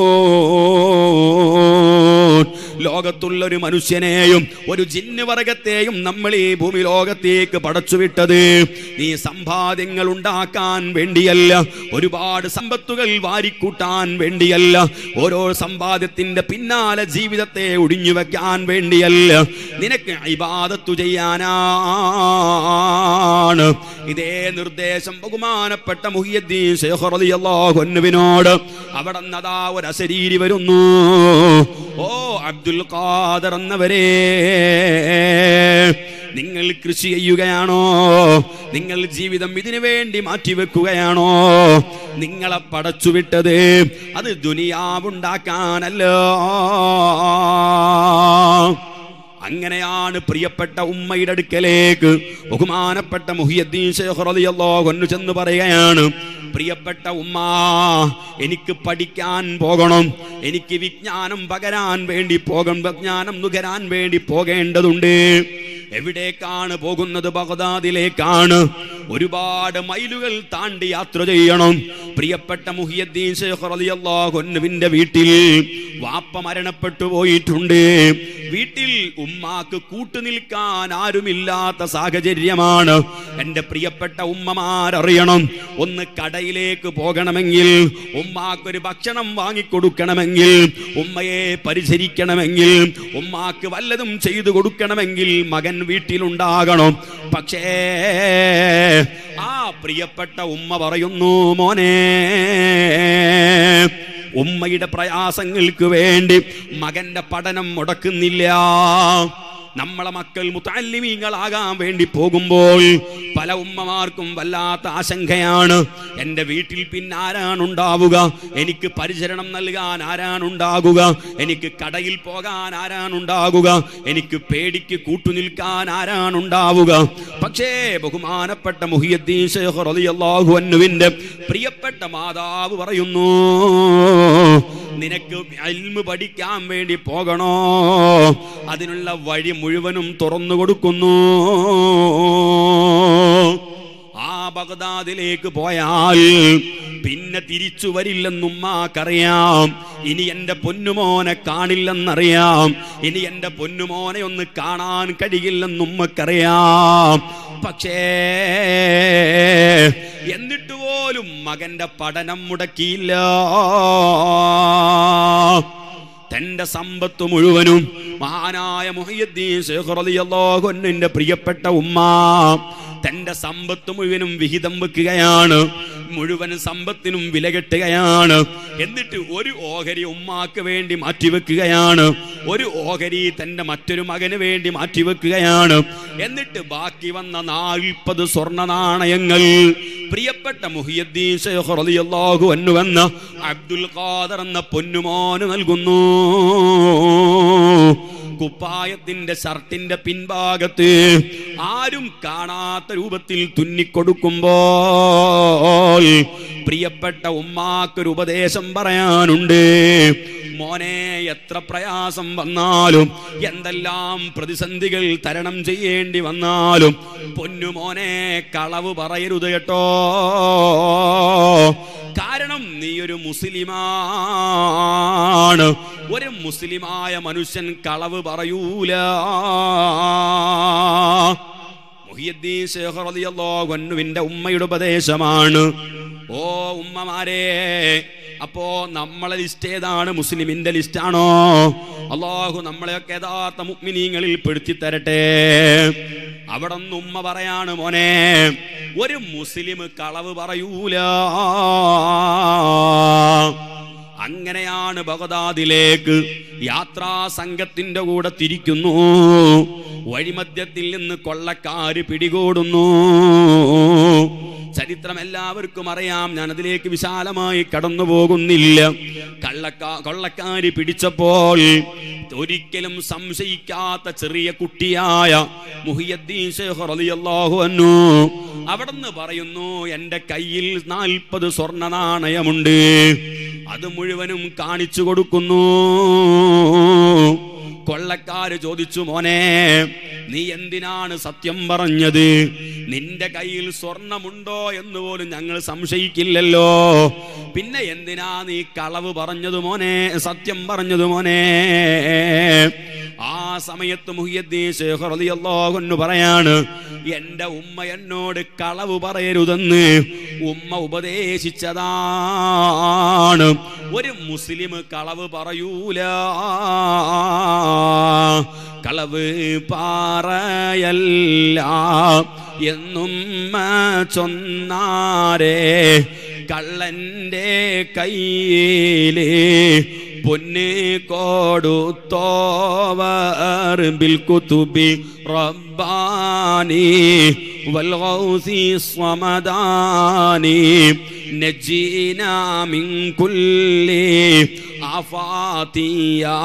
[SPEAKER 2] ലോകത്തുള്ള ഒരു മനുഷ്യനെയും ഒരു ജിന്ന് വർഗത്തെയും നമ്മൾ ഈ ഭൂമി ലോകത്തേക്ക് പടച്ചുവിട്ടത് നീ സമ്പാദ്യങ്ങൾ ഉണ്ടാക്കാൻ വേണ്ടിയല്ല ഒരുപാട് സമ്പത്തുകൾ വാരിക്കൂട്ടാൻ വേണ്ടിയല്ല ഓരോ സമ്പാദ്യത്തിന്റെ പിന്നാലെ ജീവിതത്തെ ഒടിഞ്ഞു വെക്കാൻ വേണ്ടിയല്ല നിനക്ക് ഇബാദത്തു ചെയ്യാനാണ് ഇതേ നിർദ്ദേശം ബഹുമാനപ്പെട്ട മുഹിയദ്ദീൻ ശൈഖ് റളിയല്ലാഹു അൻഹുവിനോട് അവിടെ നദാ ഒരു അശരീരി വരുന്നു ഓ അബ്ദുൽ ഖാദർ എന്നവരെ നിങ്ങൾ കൃഷി ചെയ്യുകയാണോ നിങ്ങൾ ജീവിതം ഇതിനു വേണ്ടി മാറ്റിവെക്കുകയാണോ നിങ്ങളെ പടച്ചുവിട്ടത് അത് ദുനിയാവുണ്ടാക്കാനല്ലോ അങ്ങനെയാണ് പ്രിയപ്പെട്ട ഉമ്മയുടെ അടുക്കലേക്ക് ബഹുമാനപ്പെട്ട മുഹിയദ്ദീൻ ശൈഖ് റളിയല്ലാഹു അൻഹു ചെന്ന് പറയുകയാണ് പ്രിയപ്പെട്ട ഉമ്മ എനിക്ക് പഠിക്കാൻ പോകണം എനിക്ക് വിജ്ഞാനം പകരാൻ വേണ്ടി പോകണം വിജ്ഞാനം നുകരാൻ വേണ്ടി പോകേണ്ടതുണ്ട് എവിടേക്കാണ് പോകുന്നത് ബഗ്ദാദിലേക്കാണ് ഒരുപാട് മൈലുകൾ താണ്ടി യാത്ര ചെയ്യണം പ്രിയപ്പെട്ട മുഹിയദ്ദീൻ ശൈഖ് റളിയല്ലാഹു അൻഹുവിന്റെ വീട്ടിൽ വാപ്പ മരണപ്പെട്ടു പോയിട്ടുണ്ട് വീട്ടിൽ ഉമ്മാക്ക് കൂട്ടുനിൽക്കാൻ ആരുമില്ലാത്ത സാഹചര്യമാണ് എൻ്റെ പ്രിയപ്പെട്ട ഉമ്മമാരറിയണം ഒന്ന് കടയിലേക്ക് പോകണമെങ്കിൽ ഉമ്മാക്കൊരു ഭക്ഷണം വാങ്ങിക്കൊടുക്കണമെങ്കിൽ ഉമ്മയെ പരിചരിക്കണമെങ്കിൽ ഉമ്മാക്ക് വല്ലതും ചെയ്തു കൊടുക്കണമെങ്കിൽ മകൻ വീട്ടിലുണ്ടാകണം പക്ഷേ ആ പ്രിയപ്പെട്ട ഉമ്മ പറയുന്നു മോനെ ഉമ്മയുടെ പ്രയാസങ്ങൾക്ക് വേണ്ടി മകന്റെ പഠനം മുടക്കുന്നില്ല നമ്മളെ മക്കൾ മുത്താലിമീങ്ങളാകാൻ വേണ്ടി പോകുമ്പോൾ പല ഉമ്മമാർക്കും വല്ലാത്ത ആശങ്കയാണ് എൻ്റെ വീട്ടിൽ പിന്നെ ആരാണുണ്ടാവുക എനിക്ക് പരിചരണം നൽകാൻ ആരാണുണ്ടാകുക എനിക്ക് കടയിൽ പോകാൻ ആരാണുണ്ടാകുക എനിക്ക് പേടിക്ക് കൂട്ടുനിൽക്കാൻ ആരാണുണ്ടാവുക പക്ഷേ ബഹുമാനപ്പെട്ട മുഹിയദ്ദീൻ ശേഖർ റളിയല്ലാഹു അൻഹുവിന്റെ പ്രിയപ്പെട്ട മാതാവ് പറയുന്നു നിനക്ക് അൽമ് പഠിക്കാൻ വേണ്ടി പോകണോ അതിനുള്ള വഴി മുഴുവനും തുറന്നു കൊടുക്കുന്നു ആ ബഗ്ദാദിലേക്ക് പോയാൽ പിന്നെ തിരിച്ചു വരില്ലെന്നുമ്മാക്കറിയാം ഇനി എൻ്റെ പൊന്നുമോനെ കാണില്ലെന്നറിയാം ഇനി എൻ്റെ പൊന്നുമോനെ ഒന്ന് കാണാൻ കഴിയില്ലെന്നുമ്മക്കറിയാം പക്ഷേ എന്നിട്ട് പോലും മകന്റെ പഠനം മുടക്കിയില്ല തന്റെ സമ്പത്ത് മുഴുവനും മഹാനായ മുഹയ്യദ്ദീൻ ശേഖർ റളിയല്ലാഹു അൻഹുവിന്റെ പ്രിയപ്പെട്ട ഉമ്മ തന്റെ സമ്പത്ത് മുഴുവനും വിഹിതം വെക്കുകയാണ് മുഴുവൻ സമ്പത്തിനും വില കെട്ടുകയാണ് എന്നിട്ട് ഒരു ഓഹരി ഉമ്മാക്ക് വേണ്ടി മാറ്റിവെക്കുകയാണ് ഒരു ഓഹരി തന്റെ മറ്റൊരു മകന് വേണ്ടി മാറ്റിവെക്കുകയാണ് എന്നിട്ട് ബാക്കി വന്ന നാൽപ്പത് സ്വർണ്ണ നാണയങ്ങൾ പ്രിയപ്പെട്ട മുഹിയദ്ദീൻ ശൈഖ് റളിയല്ലാഹു അൻഹു എന്ന അബ്ദുൽ ഖാദർ എന്ന പൊന്നുമോന് നൽകുന്നു കുപ്പായത്തിന്റെ ഷർട്ടിന്റെ പിൻഭാഗത്ത് ആരും കാണാത്ത രൂപത്തിൽ തുന്നിക്കൊടുക്കുമ്പോൾ പ്രിയപ്പെട്ട ഉമ്മാക്കൊരു ഉപദേശം പറയാനുണ്ട് മോനെ എത്ര പ്രയാസം വന്നാലും എന്തെല്ലാം പ്രതിസന്ധികൾ തരണം ചെയ്യേണ്ടി വന്നാലും പൊന്നുമോനെ കളവ് പറയരുത് കേട്ടോ കാരണം നീ ഒരു മുസ്ലിമാണ് ഒരു മുസ്ലിമായ മനുഷ്യൻ കളവ് പറയൂല മുഹിയദ്ദീൻ ശേഖർ റളിയല്ലാഹു അൻഹുവിന്റെ ഉമ്മയുടെ ഉപദേശമാണ് ഓ ഉമ്മമാരെ അപ്പോ നമ്മളെ ലിസ്റ്റ് ഏതാണ് മുസ്ലിമിന്റെ ലിസ്റ്റാണോ അള്ളാഹു നമ്മളെയൊക്കെ യഥാർത്ഥ മുഗ്മിനീങ്ങളിൽ പെടുത്തി തരട്ടെ അവിടെ നിന്ന് ഉമ്മ പറയാണ് മോനെ ഒരു മുസ്ലിം കളവ് പറയൂല അങ്ങനെയാണ് ബഗദാദിലേക്ക് യാത്രാ സംഘത്തിന്റെ കൂടെ തിരിക്കുന്നു വഴിമധ്യത്തിൽ നിന്ന് കൊള്ളക്കാര് പിടികൂടുന്നു ചരിത്രം എല്ലാവർക്കും അറിയാം ഞാൻ അതിലേക്ക് വിശാലമായി കടന്നു പോകുന്നില്ല കള്ളക്കാ കൊള്ളക്കാര് പിടിച്ചപ്പോൾ ഒരിക്കലും സംശയിക്കാത്ത ചെറിയ കുട്ടിയായ മുഹിയദ്ദീൻ ശേഖർ റളിയല്ലാഹു അൻഹു അവിടുന്ന് പറയുന്നു എൻ്റെ കയ്യിൽ നാൽപ്പത് സ്വർണ്ണ നാണയമുണ്ട് അത് മുഴുവനും കാണിച്ചു കൊടുക്കുന്നു കൊള്ളക്കാര് ചോദിച്ചു മോനെ നീ എന്തിനാണ് സത്യം പറഞ്ഞത് നിന്റെ കയ്യിൽ സ്വർണമുണ്ടോ എന്ന് പോലും ഞങ്ങൾ സംശയിക്കില്ലല്ലോ പിന്നെ എന്തിനാ നീ കളവ് പറഞ്ഞത് മോനെ സത്യം പറഞ്ഞത് മോനെ ആ സമയത്ത് മുഹിയദ്ദീൻ ശേഖർ റളിയല്ലാഹു അൻഹു പറയാണ് എൻ്റെ ഉമ്മ എന്നോട് കളവ് പറയരുതെന്ന് ഉമ്മ ഉപദേശിച്ചതാണ് ഒരു മുസ്ലിം കളവ് പറയൂല കളവ് പാറയല്ല എന്നും ചൊന്നാരേ കള്ളന്റെ കയ്യില് പൊന്ന് കൊടുത്തോവർ ബിൽകുതുബി റബ്ബാനി വൽഗൗസി സ്വമദാനി നജീനാ മിൻ കുല്ലി ആഫാതി യാ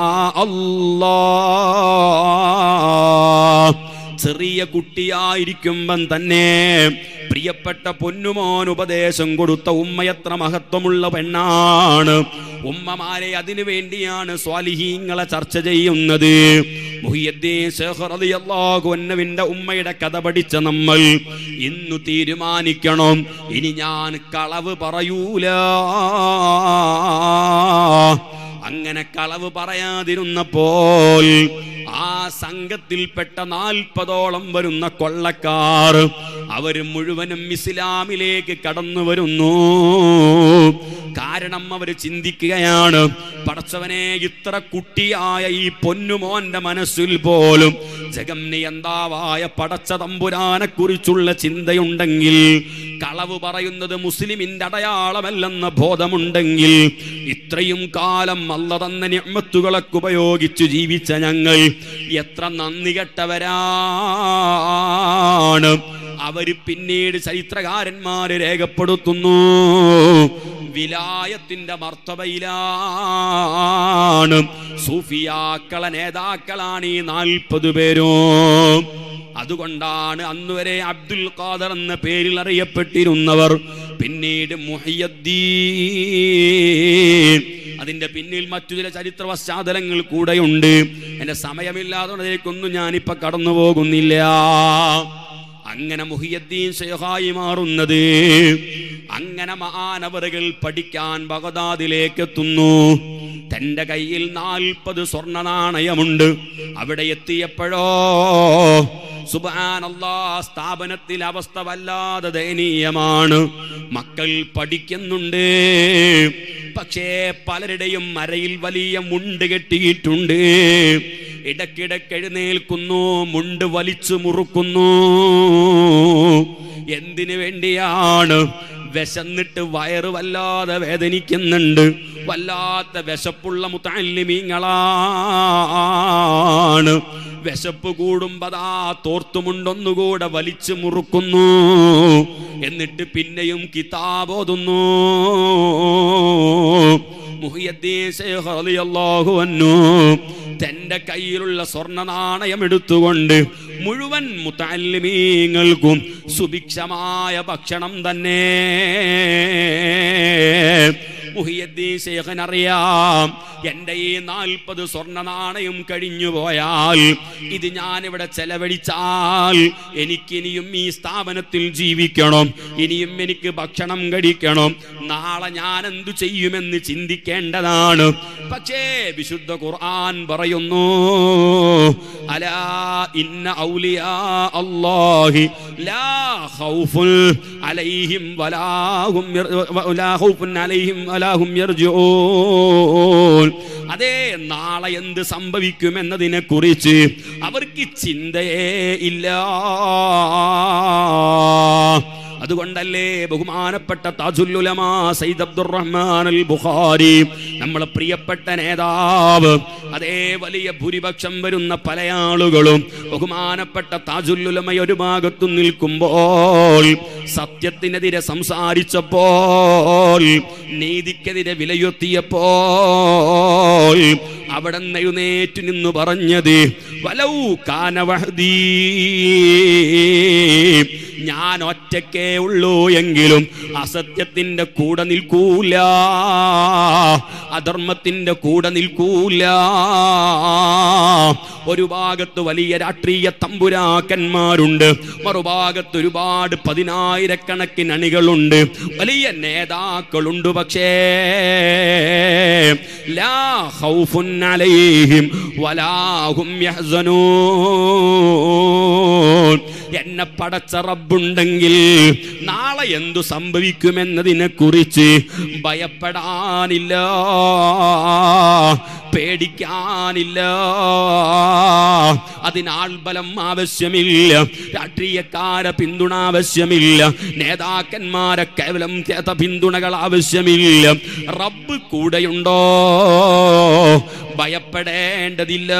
[SPEAKER 2] അല്ലാഹ് ചെറിയ കുട്ടിയായിരിക്കുമ്പം തന്നെ പ്രിയപ്പെട്ട പൊന്നുമോൻ ഉപദേശം കൊടുത്ത ഉമ്മ എത്ര മഹത്വമുള്ള പെണ്ണാണ് ഉമ്മമാരെ അതിനു വേണ്ടിയാണ് സ്വാലിഹീങ്ങളെ ചർച്ച ചെയ്യുന്നത് മുഹിയദ്ദീൻ ശേഖർ റളിയല്ലാഹു അൻഹുവിന്റെ ഉമ്മയുടെ കഥ പഠിച്ച നമ്മൾ ഇന്നു തീരുമാനിക്കണം ഇനി ഞാൻ കളവ് പറയൂല അങ്ങനെ കളവ് പറയാതിരുന്നപ്പോൾ ആ സംഘത്തിൽപ്പെട്ട നാൽപ്പതോളം വരുന്ന കൊള്ളക്കാർ അവര് മുഴുവനും ഇസ്ലാമിലേക്ക് കടന്നു വരുന്നു കാരണം അവർ ചിന്തിക്കുകയാണ് പടച്ചവനെ ഇത്ര കുട്ടിയായ ഈ പൊന്നുമോന്റെ മനസ്സിൽ പോലും ജഗം നിയന്താവായ പടച്ച തമ്പുരാനെ കുറിച്ചുള്ള ചിന്തയുണ്ടെങ്കിൽ കളവ് പറയുന്നത് മുസ്ലിമിന്റെ അടയാളമല്ലെന്ന ബോധമുണ്ടെങ്കിൽ ഇത്രയും കാലം അല്ല തന്ന നിഅ്മത്തുകളൊക്കെ ഉപയോഗിച്ച് ജീവിച്ച ഞങ്ങൾ എത്ര നന്ദി കെട്ടവരാണ് അവര് പിന്നീട് ചരിത്രകാരന്മാര് രേഖപ്പെടുത്തുന്നു വിലായത്തിന്റെ മർത്തബയിലാണ് സൂഫിയാക്കളെ നേതാക്കളാണ് ഈ നാൽപ്പത് പേരും അതുകൊണ്ടാണ് അന്നുവരെ അബ്ദുൽ ഖാദർ എന്ന പേരിൽ അറിയപ്പെട്ടിരുന്നവർ പിന്നീട് മുഹിയദ്ദീൻ അതിന്റെ പിന്നിൽ മറ്റു ചില ചരിത്ര പശ്ചാത്തലങ്ങൾ കൂടെയുണ്ട് എന്റെ സമയമില്ലാത്തതിലേക്കൊന്നും ഞാനിപ്പോ കടന്നു പോകുന്നില്ല അങ്ങനെ മുഹിയദ്ദീൻ ഷെയ്ഖായി മാറുന്നത് അങ്ങനെ മഹാനവറുകൾ പഠിക്കാൻ ബഗദാദിലേക്ക് എത്തുന്നു തന്റെ കയ്യിൽ നാൽപ്പത് സ്വർണ്ണ നാണയമുണ്ട് അവിടെ എത്തിയപ്പോഴോ സുബാനല്ലാ സ്ഥാപനത്തിൽ അവസ്ഥ വല്ലാതെ ദയനീയമാണ് മക്കൾ പഠിക്കുന്നുണ്ട് പക്ഷേ പലരുടെയും മരയിൽ വലിയ മുണ്ട് കെട്ടിയിട്ടുണ്ട് ഇടക്കിടക്ക് എഴുന്നേൽക്കുന്നു മുണ്ട് വലിച്ചു മുറുക്കുന്നു എന്തിനു വേണ്ടിയാണ് വിശന്നിട്ട് വയറ് വല്ലാതെ വേദനിക്കുന്നുണ്ട് വല്ലാത്ത വിശപ്പുള്ള മുത്തല്ലിമീങ്ങളാണ് വിശപ്പ് കൂടുമ്പതാ തോർത്തുമുണ്ടൊന്നുകൂടെ വലിച്ചു മുറുക്കുന്നു എന്നിട്ട് പിന്നെയും കിതാബോതുന്നു മുഹിയദ്ദീൻ ശൈഖ് റളിയല്ലാഹു അൻഹു തന്റെ കയ്യിലുള്ള സ്വർണ്ണ നാണയം എടുത്തുകൊണ്ട് മുഴുവൻ മുത്തല്ലിമീങ്ങൾക്കും സുഭിക്ഷമായ ഭക്ഷണം തന്നെ മുഹിയദ്ദീൻ ശൈഖിന് അറിയാം എന്റെ ഈ നാൽപ്പത് സ്വർണ്ണ നാണയം കഴിഞ്ഞു പോയാൽ ഇത് ഞാനിവിടെ ചെലവഴിച്ചാൽ എനിക്കിനിയും ഈ സ്ഥാപനത്തിൽ ജീവിക്കണം ഇനിയും എനിക്ക് ഭക്ഷണം കഴിക്കണം നാളെ ഞാൻ എന്തു ചെയ്യുമെന്ന് ചിന്തിക്കേണ്ടതാണ് പക്ഷേ വിശുദ്ധ ഖുർആൻ പറയുന്നു അലാ ഇന്ന ഔലിയാ അല്ലാഹി ലാ ഖൗഫുൻ അലൈഹിം വലാഹും ലാ ഖൗഫുൻ അലൈഹിം വലാഹും യർജിഊൻ അതേ നാളെ എന്ത് സംഭവിക്കുമെന്നതിനെ കുറിച്ച് അവർക്ക് ചിന്തയേ ഇല്ല അതുകൊണ്ടല്ലേ ബഹുമാനപ്പെട്ട താജുല്ലുലമാ സയ്യിദ് അബ്ദുറഹ്മാൻ അൽ ബുഖാരി നമ്മളെ പ്രിയപ്പെട്ട നേതാവ് അതേ വലിയ ഭൂരിപക്ഷം വരുന്ന പല ആളുകളും ബഹുമാനപ്പെട്ട താജുല്ലുലമ ഒരു ഭാഗത്തു നിൽക്കുമ്പോൾ സത്യത്തിനെതിരെ സംസാരിച്ചപ്പോൾ നീതിക്കെതിരെ വിലയുത്തിയപ്പോൾ അവിടെ നിന്ന് എഴുന്നേറ്റ് നിന്ന് പറഞ്ഞത് വലൗ കാനവഹദീ ഞാൻ ഒറ്റക്കേ ഉള്ളൂ എങ്കിലും അസത്യത്തിന്റെ കൂടെ നിൽക്കൂല അധർമ്മത്തിന്റെ കൂടെ നിൽക്കൂല ഒരു ഭാഗത്ത് വലിയ രാഷ്ട്രീയ തമ്പുരാക്കന്മാരുണ്ട് മറുഭാഗത്ത് ഒരുപാട് പതിനായിരക്കണക്കിന് അണികളുണ്ട് വലിയ നേതാക്കളുണ്ട് പക്ഷേ ലാ ഖൗഫുൻ അലൈഹിം വലാഹും യഹ്സനൂൻ എന്നെ പടച്ച റബ്ബുണ്ടെങ്കിൽ നാളെ എന്തു സംഭവിക്കുമെന്നതിനെ കുറിച്ച് ഭയപ്പെടാനില്ല പേടിക്കാനില്ല അതിനാൾ ബലം ആവശ്യമില്ല രാഷ്ട്രീയക്കാരെ പിന്തുണ ആവശ്യമില്ല നേതാക്കന്മാരെ കേവലം കേത പിന്തുണകൾ ആവശ്യമില്ല റബ്ബ് കൂടെയുണ്ടോ ഭയപ്പെടേണ്ടതില്ല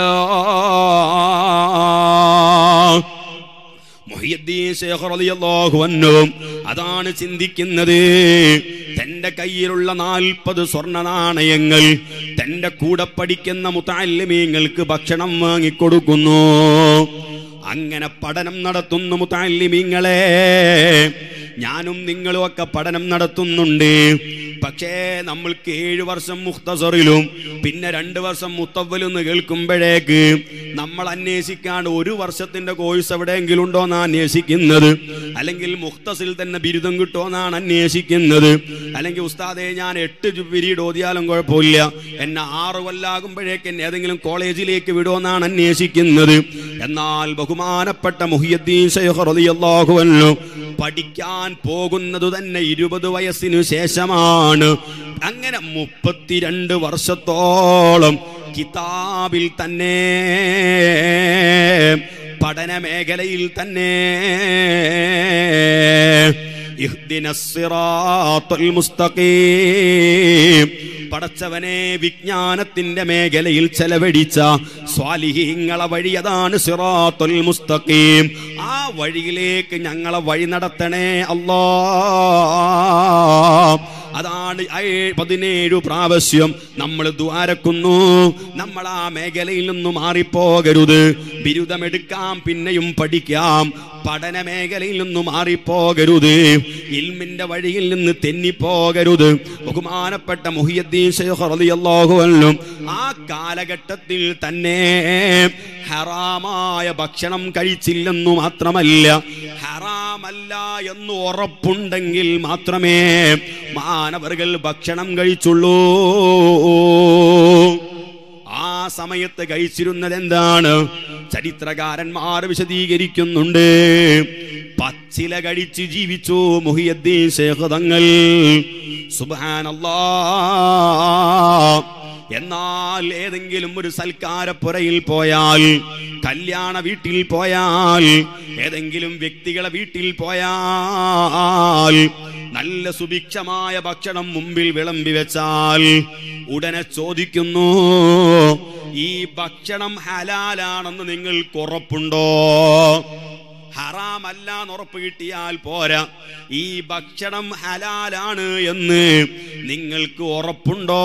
[SPEAKER 2] മുഹിയുദ്ദീൻ ശേഖ് റളിയല്ലാഹു അൻഹു അതാണ് ചിന്തിക്കുന്നത് തന്റെ കയ്യിലുള്ള നാൽപ്പത് സ്വർണ്ണ നാണയങ്ങൾ തന്റെ കൂടെ പഠിക്കുന്ന മുത്താലിമീങ്ങൾക്ക് ഭക്ഷണം വാങ്ങിക്കൊടുക്കുന്നു അങ്ങനെ പഠനം നടത്തുന്നു മുത്താലിമീങ്ങളെ ഞാനും നിങ്ങളും ഒക്കെ പഠനം നടത്തുന്നുണ്ട് പക്ഷേ നമ്മൾക്ക് ഏഴു വർഷം മുഖ്തസറിലും പിന്നെ രണ്ട് വർഷം മുത്തവലും എന്ന് കേൾക്കുമ്പോഴേക്ക് നമ്മൾ അന്വേഷിക്കാണ്ട് ഒരു വർഷത്തിന്റെ കോഴ്സ് എവിടെയെങ്കിലും ഉണ്ടോ എന്നാണ് അന്വേഷിക്കുന്നത് അല്ലെങ്കിൽ മുഖ്തസിൽ തന്നെ ബിരുദം കിട്ടുമോ എന്നാണ് അന്വേഷിക്കുന്നത് അല്ലെങ്കിൽ ഉസ്താദെ ഞാൻ എട്ട് പിരീഡ് ഓതിയാലും കുഴപ്പമില്ല എന്നെ ആറ് കൊല്ലാകുമ്പോഴേക്ക് എന്നെ ഏതെങ്കിലും കോളേജിലേക്ക് വിടുമെന്നാണ് അന്വേഷിക്കുന്നത് എന്നാൽ ബഹുമാനപ്പെട്ട മുഹിയുദ്ദീൻ ശൈഖ് റളിയല്ലാഹു അൻഹു പഠിക്കാൻ പോകുന്നത് തന്നെ ഇരുപത് വയസ്സിനു ശേഷമാണ് അങ്ങനെ മുപ്പത്തിരണ്ട് വർഷത്തോളം കിതാബിൽ തന്നെ പഠന മേഖലയിൽ തന്നെ ഇഹ്ദിനസ് സിറാത്തുൽ മുസ്തഖീം പടച്ചവനെ വിജ്ഞാനത്തിന്റെ മേഖലയിൽ ചെലവഴിച്ച സ്വാലിഹീങ്ങളെ വഴി അതാണ് സിറാത്തുൽ മുസ്തഖീം ആ വഴിയിലേക്ക് ഞങ്ങളെ വഴി നടത്തണേ അല്ലാ അതാണ് ഏ- പതിനേഴു പ്രാവശ്യം നമ്മൾ ദ്വാരക്കുന്നു നമ്മൾ ആ മേഖലയിൽ നിന്ന് മാറിപ്പോകരുത് ബിരുദമെടുക്കാം പിന്നെയും പഠിക്കാം പഠന മേഖലയിൽ നിന്ന് മാറിപ്പോകരുത് ഇൽമിന്റെ വഴിയിൽ നിന്ന് തെന്നിപ്പോകരുത് ബഹുമാനപ്പെട്ട മുഹിയദ്ദീൻ ശൈഖ് റളിയല്ലാഹു അൻഹു ആ കാലഘട്ടത്തിൽ തന്നെ ഹറാമായ ഭക്ഷണം കഴിച്ചില്ലെന്നു മാത്രമല്ല ഹറാമല്ല എന്ന് ഉറപ്പുണ്ടെങ്കിൽ മാത്രമേ മാനവർകൾ ഭക്ഷണം കഴിച്ചുള്ളൂ ആ സമയത്ത് കഴിച്ചിരുന്നത് എന്താണ് ചരിത്രകാരന്മാർ വിശദീകരിക്കുന്നുണ്ട് പച്ചില കഴിച്ച് ജീവിച്ചു മുഹിയദ്ദീൻ ശേഖ് തങ്ങൾ സുബ്ഹാനല്ലാ എന്നാൽ ഏതെങ്കിലും ഒരു സൽക്കാരപ്പുരയിൽ പോയാൽ കല്യാണ വീട്ടിൽ പോയാൽ ഏതെങ്കിലും വ്യക്തികളെ വീട്ടിൽ പോയാൽ നല്ല സുഭിക്ഷമായ ഭക്ഷണം മുമ്പിൽ വിളമ്പി വെച്ചാൽ ഉടനെ ചോദിക്കുന്നു ഈ ഭക്ഷണം ഹലാലാണെന്ന് നിങ്ങൾക്ക് ഉറപ്പുണ്ടോ ഹറാമല്ല എന്ന് ഉറപ്പ് കിട്ടിയാൽ പോരാ ഈ ഭക്ഷണം ഹലാലാണ് എന്ന് നിങ്ങൾക്ക് ഉറപ്പുണ്ടോ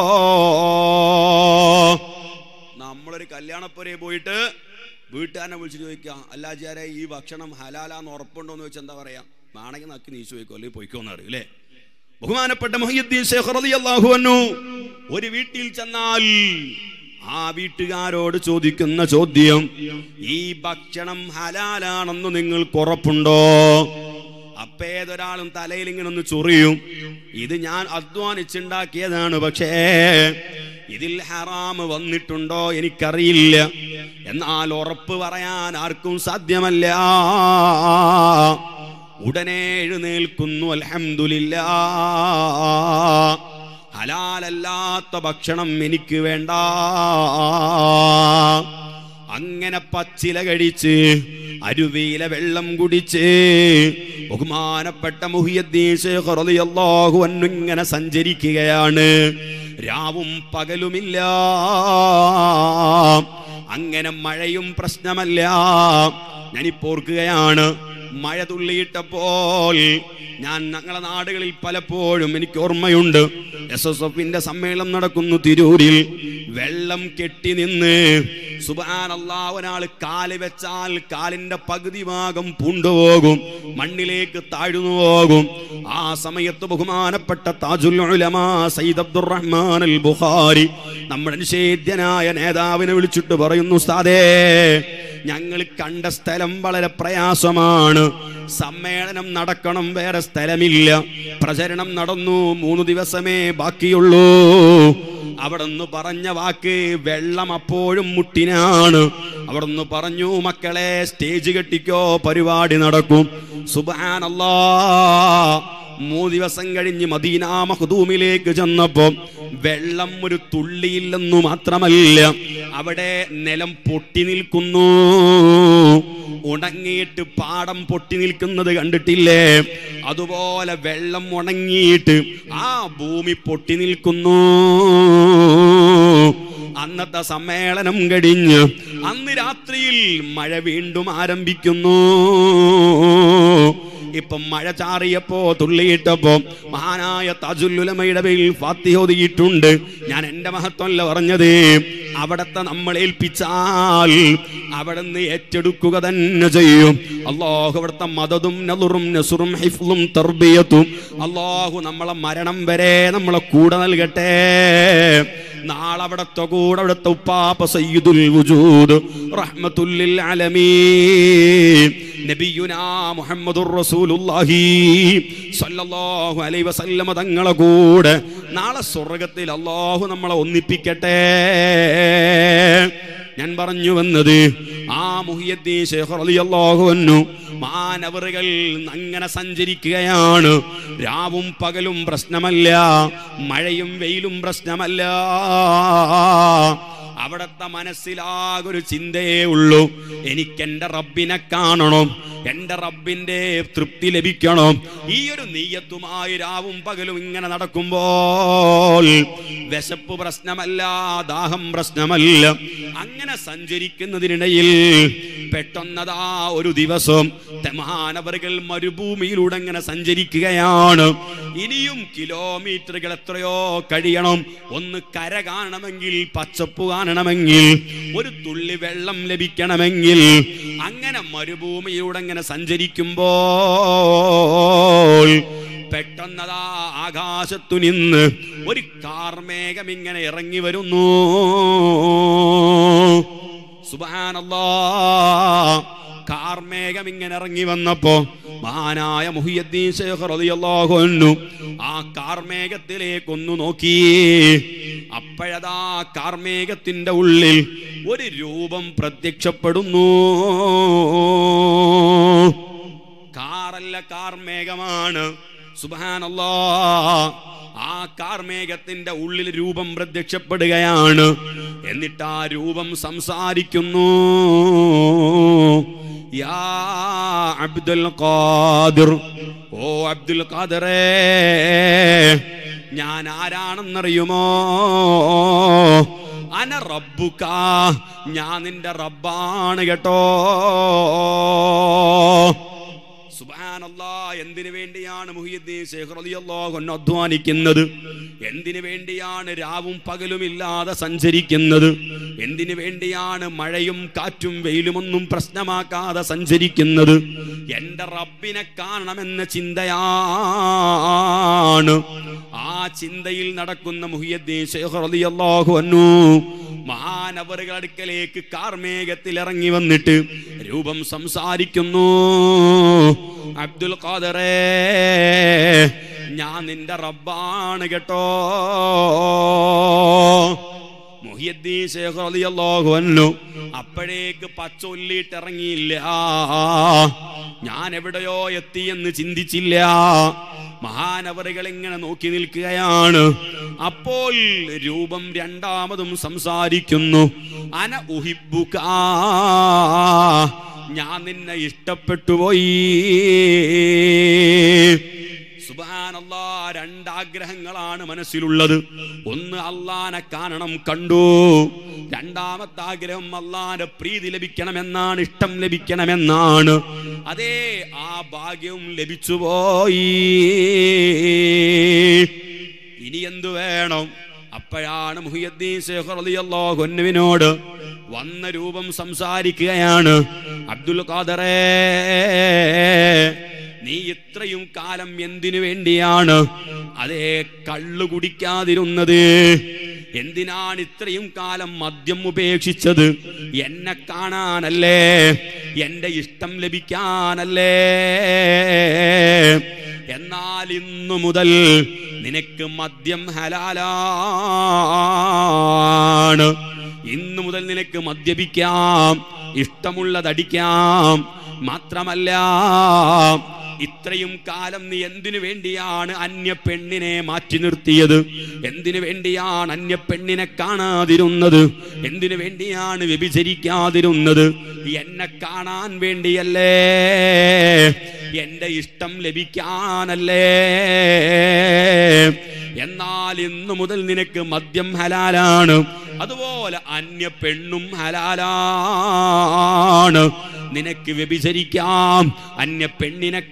[SPEAKER 2] നമ്മളൊരു കല്യാണപ്പുരയിൽ പോയിട്ട് വീട്ടുകാരനെ വിളിച്ചിട്ട് ചോദിക്കുക അല്ലാചാരെ ഈ ഭക്ഷണം ഹലാലാന്ന് ഉറപ്പുണ്ടോ എന്ന് ചോദിച്ചാൽ എന്താ പറയാ വേണമെങ്കിൽ നക്കി നീച്ചു പോയിക്കോ അല്ലെങ്കിൽ പൊയ്ക്കോന്ന് അറിയും അല്ലേ ബഹുമാനപ്പെട്ട മൊഹീദ്ദീൻ ശേഖ് റളിയല്ലാഹു അൻഹു ഒരു വീട്ടിൽ ചെന്നാൽ ആ വീട്ടുകാരോട് ചോദിക്കുന്ന ചോദ്യം ഈ ഭക്ഷണം ഹലാലാണെന്ന് നിങ്ങൾക്ക് ഉറപ്പുണ്ടോ അപ്പേതൊരാളും തലയിൽ ഇങ്ങനെ ഒന്ന് ചൊറിയും ഇത് ഞാൻ അധ്വാനിച്ചുണ്ടാക്കിയതാണ് പക്ഷേ ഇതിൽ ഹറാമ് വന്നിട്ടുണ്ടോ എനിക്കറിയില്ല എന്നാൽ ഉറപ്പ് പറയാൻ ആർക്കും സാധ്യമല്ല ഉടനെ എഴുന്നേൽക്കുന്നു അൽഹംദുലില്ലാ ഹലാലല്ലാത്ത ഭക്ഷണം എനിക്ക് വേണ്ട അങ്ങനെ പച്ചില കഴിച്ച് അരുവിയിലെ വെള്ളം കുടിച്ച് ബഹുമാനപ്പെട്ട മുഹിയദ്ദീൻ ശേഖ് റളിയല്ലാഹു അൻഹു ഇങ്ങനെ സഞ്ചരിക്കുകയാണ് രാവും പകലുമില്ല അങ്ങനെ മഴയും പ്രശ്നമല്ല ഞാനിപ്പോ ഓർക്കുകയാണ് മഴ തുള്ളിയിട്ടപ്പോൾ ഞാൻ ഞങ്ങളെ നാടുകളിൽ പലപ്പോഴും എനിക്ക് ഓർമ്മയുണ്ട് എസ് എസ് എഫിന്റെ സമ്മേളനം നടക്കുന്നു തിരൂരിൽ വെള്ളം കെട്ടി നിന്ന് സുബാനല്ലാ ഒരാൾ കാല് വെച്ചാൽ കാലിന്റെ പകുതി ഭാഗം പൂണ്ടുപോകും മണ്ണിലേക്ക് താഴ്ന്നു പോകും ആ സമയത്ത് ബഹുമാനപ്പെട്ട താജുൽ ഉലമാ സയ്യിദ് അബ്ദുറഹ്മാൻ അൽ ബുഖാരി നമ്മുടെ നിഷേധ്യനായ നേതാവിനെ വിളിച്ചിട്ട് പറയുന്നു ഉസ്താദേ ഞങ്ങൾ കണ്ട സ്ഥലം വളരെ പ്രയാസമാണ് സമ്മേളനം നടക്കണം വേറെ സ്ഥലമില്ല പ്രചരണം നടന്നു മൂന്ന് ദിവസമേ ബാക്കിയുള്ളൂ അവിടുന്ന് പറഞ്ഞ വാക്ക് വെള്ളം അപ്പോഴും മുട്ടിനാണ് അവിടുന്ന് പറഞ്ഞു മക്കളെ സ്റ്റേജ് കെട്ടിക്കോ പരിപാടി നടക്കും സുബാനല്ലാ മൂന്ന് ദിവസം കഴിഞ്ഞ് മദീന മഹദൂമിലേക്ക് ചെന്നപ്പോ വെള്ളം ഒരു തുള്ളിയില്ലെന്നു മാത്രമല്ല അവിടെ നിലം പൊട്ടി നിൽക്കുന്നു ഉണങ്ങിയിട്ട് പാടം പൊട്ടി നിൽക്കുന്നത് കണ്ടിട്ടില്ലേ അതുപോലെ വെള്ളം ഉണങ്ങിയിട്ട് ആ ഭൂമി പൊട്ടി നിൽക്കുന്നു അന്നത്തെ സമ്മേളനം കഴിഞ്ഞ് അന്ന് രാത്രിയിൽ മഴ വീണ്ടും ആരംഭിക്കുന്നു ഇപ്പം മഴ ചാറിയപ്പോ തുള്ളിയിട്ടപ്പോ മഹാനായ താജുല്ലുലമയുടെ പേരിൽ ഫാത്തിഹോദിയിട്ടുണ്ട് ഞാൻ എന്റെ മഹത്വമല്ല പറഞ്ഞത് അവിടത്തെ നമ്മൾ ഏൽപ്പിച്ചാൽ അവിടെ നിന്ന് ഏറ്റെടുക്കുക തന്നെ ചെയ്യും അള്ളാഹു അവിടുത്തെ മതതും നലുറും നസുറും ഹിഫ്ലും തർബിയത്തും അള്ളാഹു നമ്മളെ മരണം വരെ നമ്മളെ കൂടെ നൽകട്ടെ നാളെ അവിടത്തെ കൂടെ അവിടുത്തെ ഉപ്പാപ്പ സയ്യിദുൽ വുജൂദ് റഹ്മത്തുല്ലിൽ അലമീൻ നബിയുനാ മുഹമ്മദുർ റസൂലുള്ളാഹി സ്വല്ലല്ലാഹു അലൈഹി വസല്ലമ തങ്ങളെ കൂടെ നാളെ സ്വർഗത്തിൽ അള്ളാഹു നമ്മളെ ഒന്നിപ്പിക്കട്ടെ ഞാൻ പറഞ്ഞു വന്നത് ആ മുഹിയദ്ദീൻ ശേഖർ റളിയല്ലാഹു അൻഹു മാനവറുകൾ അങ്ങനെ സഞ്ചരിക്കുകയാണ് രാവും പകലും പ്രശ്നമല്ല മഴയും വെയിലും പ്രശ്നമല്ല അവിടത്തെ മനസ്സിലാകൊരു ചിന്തയേ ഉള്ളൂ എനിക്കെന്റെ റബ്ബിനെ കാണണം എൻ്റെ റബ്ബിൻ്റെ തൃപ്തി ലഭിക്കണം ഈ ഒരു നീയത്തുമായി രാവും പകലും ഇങ്ങനെ നടക്കുമ്പോൾ വിശപ്പ് പ്രശ്നമല്ല ദാഹം പ്രശ്നമല്ല അങ്ങനെ സഞ്ചരിക്കുന്നതിനിടയിൽ പെട്ടെന്നതാ ഒരു ദിവസം തെമാനവറുകൾ മരുഭൂമിയിലൂടെ ഇങ്ങനെ സഞ്ചരിക്കുകയാണ് ഇനിയും കിലോമീറ്ററുകൾ എത്രയോ കഴിയണം ഒന്ന് കര കാണണമെങ്കിൽ പച്ചപ്പ് കാണണമെങ്കിൽ ഒരു തുള്ളി വെള്ളം ലഭിക്കണമെങ്കിൽ അങ്ങനെ മരുഭൂമിയിലൂടെ ഇങ്ങനെ സഞ്ചരിക്കുമ്പോൾ പെട്ടെന്നതാ ആകാശത്തു നിന്ന് ഒരു കാർമേഘം ഇങ്ങനെ ഇറങ്ങി വരുന്നു സുബാനല്ലാ കാർമേഘം ഇങ്ങനെ ഇറങ്ങി വന്നപ്പോ മഹാനായ മുഹിയദ്ദീൻ ശേഖർ റളിയല്ലാഹു അൻഹു ആ കാർമേഘത്തിലേക്കൊന്നു നോക്കി അപ്പോഴതാ കാർമേഘത്തിന്റെ ഉള്ളിൽ ഒരു രൂപം പ്രത്യക്ഷപ്പെടുന്നു കാറല്ല കാർമേഘമാണ് സുബാനല്ലാ ആ കാർമേഘത്തിന്റെ ഉള്ളിൽ രൂപം പ്രത്യക്ഷപ്പെടുകയാണ് എന്നിട്ട് ആ രൂപം സംസാരിക്കുന്നു യാ അബ്ദുൽ ഖാദിർ ഓ അബ്ദുൽ ഖാദിറേ ഞാൻ ആരാണെന്നറിയുമോ അന റബ്ബുക ഞാൻ നിന്റെ റബ്ബാണ് കേട്ടോ സുബ്ഹാനല്ലാ എന്തിനു വേണ്ടിയാണ് മുഹിയുദ്ദീൻ ശേഖ് റളിയല്ലാഹു അൻഹു അധ്വാനിക്കുന്നത് എന്തിനു വേണ്ടിയാണ് രാവും പകലും ഇല്ലാതെ സഞ്ചരിക്കുന്നത് എന്തിനു വേണ്ടിയാണ് മഴയും കാറ്റും വെയിലുമൊന്നും പ്രശ്നമാക്കാതെ സഞ്ചരിക്കുന്നത് എൻ്റെ റബ്ബിനെ കാണണമെന്ന ചിന്തയാണ് ആ ചിന്തയിൽ നടക്കുന്ന മുഹിയുദ്ദീൻ ശേഖ് റളിയല്ലാഹു അൻഹു മഹാനവറുകൾ അടുക്കലേക്ക് കാർമേഘത്തിൽ ഇറങ്ങി വന്നിട്ട് രൂപം സംസാരിക്കുന്നു അബ്ദുൽ ഖാദറേ ഞാൻ നിന്റെ റബ്ബാണ് കേട്ടോ മുഹിയദ്ദീൻ ശേഖ് റളിയല്ലാഹു അൻഹു അപ്പോഴേക്ക് പച്ചൊല്ലിട്ട് ഇറങ്ങിയില്ല ഞാൻ എവിടെയോ എത്തിയെന്ന് ചിന്തിച്ചില്ല മഹാനവറുകൾ ഇങ്ങനെ നോക്കി നിൽക്കുകയാണ് അപ്പോൾ രൂപം രണ്ടാമതും സംസാരിക്കുന്നു അന ഉഹിബുക ഞാൻ നിന്നെ ഇഷ്ടപ്പെട്ടു പോയി സുബാനല്ലാ രണ്ടാഗ്രഹങ്ങളാണ് മനസ്സിലുള്ളത് ഒന്ന് അള്ളാനെ കാണണം കണ്ടു രണ്ടാമത്തെ ആഗ്രഹം അള്ളാന്റെ പ്രീതി ലഭിക്കണമെന്നാണ് ഇഷ്ടം ലഭിക്കണമെന്നാണ് അതേ ആ ഭാഗ്യവും ലഭിച്ചുപോയി ഇനി എന്തു വേണം അപ്പോഴാണ് മുഹിയദ്ദീൻ ശേഖർ റളിയല്ലാഹു അൻഹുവിനോട് വന്ന രൂപം സംസാരിക്കുകയാണ് അബ്ദുൽ ഖാദറേ നീ ഇത്രയും കാലം എന്തിനു വേണ്ടിയാണ് അതേ കള്ളു കുടിക്കാതിരുന്നത് എന്തിനാണ് ഇത്രയും കാലം മദ്യം ഉപേക്ഷിച്ചത് എന്നെ കാണാനല്ലേ എന്റെ ഇഷ്ടം ലഭിക്കാനല്ലേ എന്നാൽ ഇന്നു മുതൽ നിനക്ക് മദ്യം ഹലാലാണ് ഇന്നു മുതൽ നിനക്ക് മദ്യപിക്കാം ഇഷ്ടമുള്ളതടിക്കാം മാത്രമല്ല ഇത്രയും കാലം നീ എന്തിനു വേണ്ടിയാണ് അന്യ പെണ്ണിനെ മാറ്റി നിർത്തിയത് എന്തിനു വേണ്ടിയാണ് അന്യ പെണ്ണിനെ കാണാതിരുന്നത് എന്തിനു വേണ്ടിയാണ് വ്യഭിചരിക്കാതിരുന്നത് എന്നെ കാണാൻ വേണ്ടിയല്ലേ എന്റെ ഇഷ്ടം ലഭിക്കാനല്ലേ എന്നാൽ ഇന്നു മുതൽ നിനക്ക് മദ്യം ഹലാലാണ് അതുപോലെ അന്യ പെണ്ണും ഹലാലാണ് നിനക്ക് വ്യഭിചരിക്കാം അന്യ പെണ്ണിനെ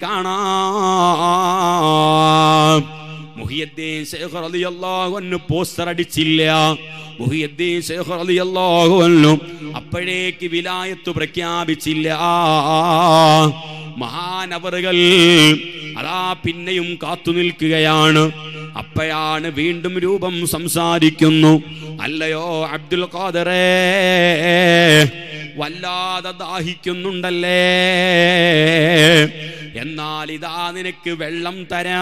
[SPEAKER 2] കാണാം മുഹിയദ്ദീൻ ശേഖർ റളിയല്ലാഹു അൻഹു പോസ്റ്റർ അടിച്ചില്ല മുഹിയദ്ദീൻ ശേഖർ റളിയല്ലാഹു അൻഹു അപ്പോഴേക്ക് വിലായത്ത് പ്രഖ്യാപിച്ചില്ല മഹാനവറുകൾ അതാ പിന്നെയും കാത്തു നിൽക്കുകയാണ് അപ്പോഴാണ് വീണ്ടും രൂപം സംസാരിക്കുന്നു അല്ലയോ അബ്ദുൽ ഖാദറേ വല്ലാതെ ദാഹിക്കുന്നുണ്ടല്ലേ എന്നാൽ ഇതാ നിനക്ക് വെള്ളം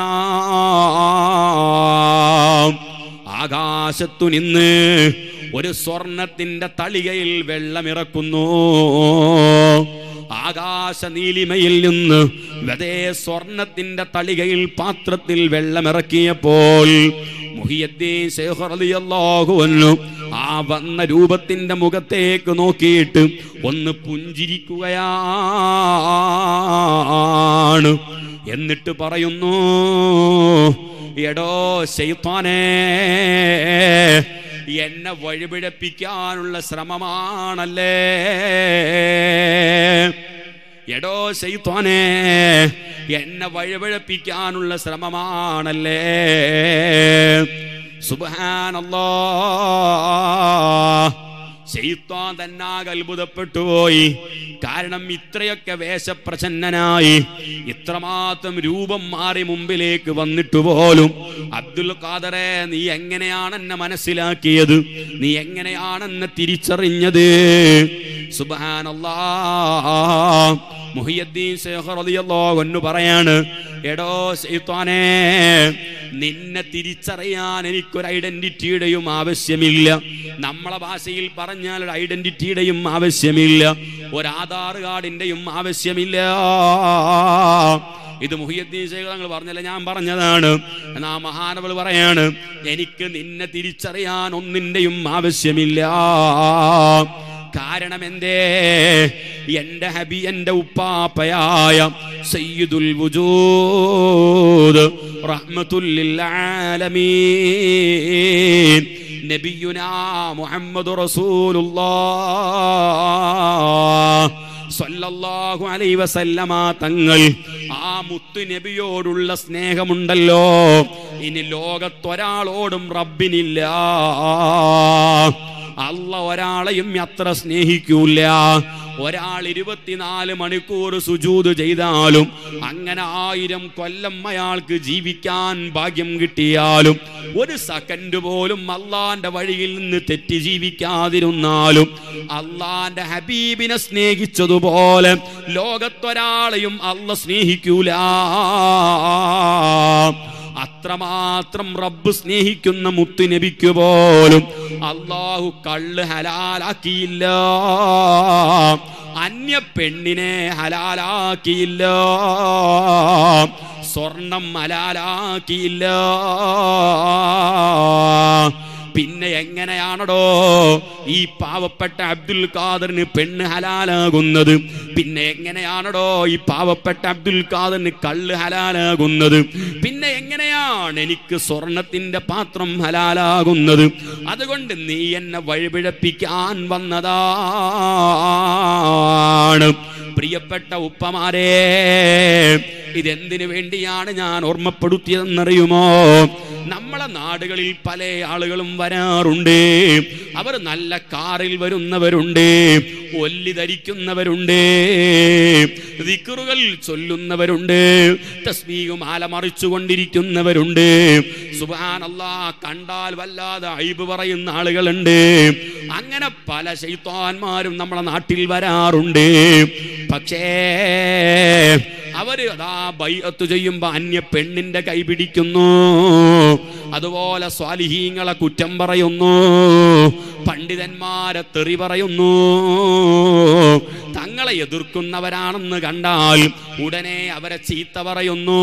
[SPEAKER 2] തരാം ആകാശത്തു നിന്ന് ഒരു സ്വർണത്തിന്റെ തളികയിൽ വെള്ളമിറക്കുന്നു ആകാശ നീലിമയിൽ നിന്ന് വെതേ സ്വർണത്തിന്റെ തളികയിൽ പാത്രത്തിൽ വെള്ളമിറക്കിയപ്പോൾ മുഹിയദ്ദീൻ ശേഖർ റളിയല്ലാഹു അൻഹു ആ വന്ന രൂപത്തിന്റെ മുഖത്തേക്ക് നോക്കിയിട്ട് ഒന്ന് പുഞ്ചിരിക്കുകയാണ് എന്നിട്ട് പറയുന്നു എടോ ശൈത്താനേ എന്നെ വഴിപിഴപ്പിക്കാനുള്ള ശ്രമമാണല്ലേ എടോ ശൈത്താനേ എന്നെ വഴിപിഴപ്പിക്കാനുള്ള ശ്രമമാണല്ലേ സുബാനല്ലോ ശൈത്താൻ തന്നാകെ അത്ഭുതപ്പെട്ടു പോയി കാരണം ഇത്രയൊക്കെ വേഷപ്രസന്നനായി ഇത്രമാത്രം രൂപം മാറി മുമ്പിലേക്ക് വന്നിട്ട് പോലും അബ്ദുൽ ഖാദറെ നീ എങ്ങനെയാണ് എന്നെ മനസ്സിലാക്കിയത് നീ എങ്ങനെയാണ് എന്നെ തിരിച്ചറിഞ്ഞത് സുബാനല്ലാ മുഹിയദ്ദീൻ ശേഖർ റളിയല്ലാഹു അൻഹു പറയാണ് എടോ ശൈത്താനേ നിന്നെ തിരിച്ചറിയാൻ എനിക്കൊരു ഐഡന്റിറ്റിയുടെയും ആവശ്യമില്ല നമ്മളെ ഭാഷയിൽ പറഞ്ഞാൽ ഒരു ഐഡന്റിറ്റിയുടെയും ആവശ്യമില്ല ഒരു ആധാർ കാർഡിന്റെയും ആവശ്യമില്ല ഇത് മുഹിയദ്ദീൻ ശേഖർ തങ്ങൾ പറഞ്ഞല്ല ഞാൻ പറഞ്ഞതാണ് എന്നാ മഹാനവൾ പറയാണ് എനിക്ക് നിന്നെ തിരിച്ചറിയാൻ ഒന്നിന്റെയും ആവശ്യമില്ല കാരണം എന്തേ എന്റെ ഹബി എന്റെ ഉപ്പാപ്പയായ സയ്യിദുൽ വുജൂദ് റഹ്മത്തുല്ലിൽ ആലമീൻ നബിയുനാ മുഹമ്മദ് റസൂലുള്ളാഹ് സല്ലല്ലാഹു അലൈഹി വസല്ലമ തങ്ങൾ ആ മുത്തു നബിയോടുള്ള സ്നേഹമുണ്ടല്ലോ ഇനി ലോകത്തൊരാളോടും റബ്ബിനില്ല അല്ല ഒരാളെയും അത്ര സ്നേഹിക്കൂല ഒരാൾ ഇരുപത്തിനാല് മണിക്കൂർ സുജൂത് ചെയ്താലും അങ്ങനെ ആയിരം കൊല്ലം അയാൾക്ക് ജീവിക്കാൻ ഭാഗ്യം കിട്ടിയാലും ഒരു സെക്കൻഡ് പോലും അള്ളാന്റെ വഴിയിൽ നിന്ന് തെറ്റി ജീവിക്കാതിരുന്നാലും അള്ളാന്റെ ഹബീബിനെ സ്നേഹിച്ചതുപോലെ ലോകത്തൊരാളെയും അല്ല സ്നേഹിക്കൂല അത്രമാത്രം റബ്ബ് സ്നേഹിക്കുന്ന മുത്തു നബിക്ക് പോലും അള്ളാഹു കള്ള് ഹലാലാക്കിയില്ല അന്യ പെണ്ണിനെ ഹലാലാക്കിയില്ല സ്വർണം ഹലാലാക്കിയില്ല പിന്നെ എങ്ങനെയാണടോ ഈ പാവപ്പെട്ട അബ്ദുൽ ഖാദറിന് പെണ്ണ് ഹലാലാകുന്നത് പിന്നെ എങ്ങനെയാണടോ ഈ പാവപ്പെട്ട അബ്ദുൽ ഖാദറിന് കള്ള് ഹലാലാകുന്നത് പിന്നെ എങ്ങനെയാണ് എനിക്ക് സ്വർണത്തിന്റെ പാത്രം ഹലാലാകുന്നത് അതുകൊണ്ട് നീ എന്നെ വഴിപിഴപ്പിക്കാൻ വന്നതാണ് പ്രിയപ്പെട്ട ഉപ്പമാരെ ഇതെന്തിനു വേണ്ടിയാണ് ഞാൻ ഓർമ്മപ്പെടുത്തിയതെന്നറിയുമോ നമ്മളെ നാടുകളിൽ പല ആളുകളും വരാറുണ്ട് അവർ നല്ല കാറിൽ വരുന്നവരുണ്ട് ഒല്ലി ധരിക്കുന്നവരുണ്ട് ദിക്റുകൾ ചൊല്ലുന്നവരുണ്ട് തസ്ബീഹും ആലമറിച്ചു കൊണ്ടിരിക്കുന്നവരുണ്ട് സുബാനല്ലാ കണ്ടാൽ വല്ലാതെ അയിബ് പറയുന്ന ആളുകളുണ്ട് അങ്ങനെ പല ശൈത്താന്മാരും നമ്മളെ നാട്ടിൽ വരാറുണ്ട് പക്ഷേ അവര് അതാ ബൈഅത്ത് ചെയ്യുമ്പോ അന്യ പെണ്ണിന്റെ കൈ പിടിക്കുന്നു അതുപോലെ സ്വാലിഹീങ്ങളെ കുറ്റം പറയുന്നു പണ്ഡിതന്മാരെ തെറി പറയുന്നു തങ്ങളെ എതിർക്കുന്നവരാണെന്ന് കണ്ടാൽ ഉടനെ അവരെ ചീത്ത പറയുന്നു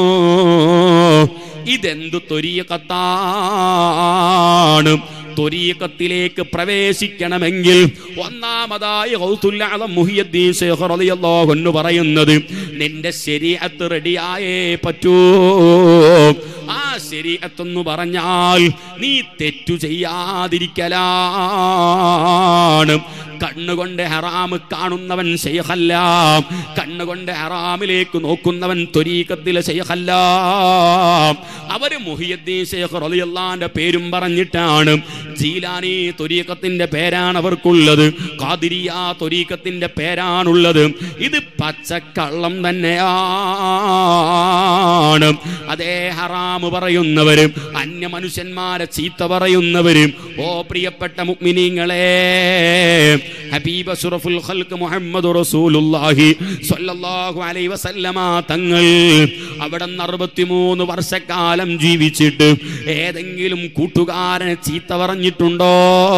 [SPEAKER 2] ഇതെന്ത് തൊരീക്കത്താണ് ത്വരീക്കത്തിലേക്ക് പ്രവേശിക്കണമെങ്കിൽ ഒന്നാമതായി ഗൗസുൽ ആലം മുഹിയുദ്ദീൻ ശൈഖ് റളിയല്ലാഹു അൻഹു പറയുന്നത് നിന്റെ ശരീഅത്ത് റെഡിയായേ പറ്റൂ ആ ശരീഅത്തെന്ന് പറഞ്ഞാൽ നീ തെറ്റു ചെയ്യാതിരിക്കലാണ് കണ്ണുകൊണ്ട് ഹറാമ് കാണുന്നവൻ ശൈഖല്ല കണ്ണുകൊണ്ട് ഹറാമിലേക്ക് നോക്കുന്നവൻ ത്വരീക്കത്തിലെ ശൈഖല്ല അവര് മുഹിയുദ്ദീൻ ശൈഖ് റളിയല്ലാഹുവിന്റെ പേരും പറഞ്ഞിട്ടാണ് ജീലാനി ത്വരീക്കത്തിന്റെ പേരാണ് അവർക്കുള്ളത് ഖാദിരിയ ത്വരീക്കത്തിന്റെ പേരാണുള്ളത് ഇത് പച്ചക്കള്ളം തന്നെയാണ് അതേ ഹറാമ് പറയുന്നവരും അന്യ മനുഷ്യന്മാരെ ചീത്ത പറയുന്നവരും ഓ പ്രിയപ്പെട്ട മുഅ്മിനീങ്ങളെ ഹബീബ സുറഫുൽ ഖൽക്ക് മുഹമ്മദ് റസൂലുള്ളാഹി സ്വല്ലല്ലാഹു അലൈഹി വസല്ലമ തങ്ങൾ അവിടെ നിന്ന് അറുപത്തിമൂന്ന് വർഷക്കാലം ജീവിച്ചിട്ട് ഏതെങ്കിലും കൂട്ടുകാരനെ ചീത്ത പറഞ്ഞിട്ടുണ്ടോ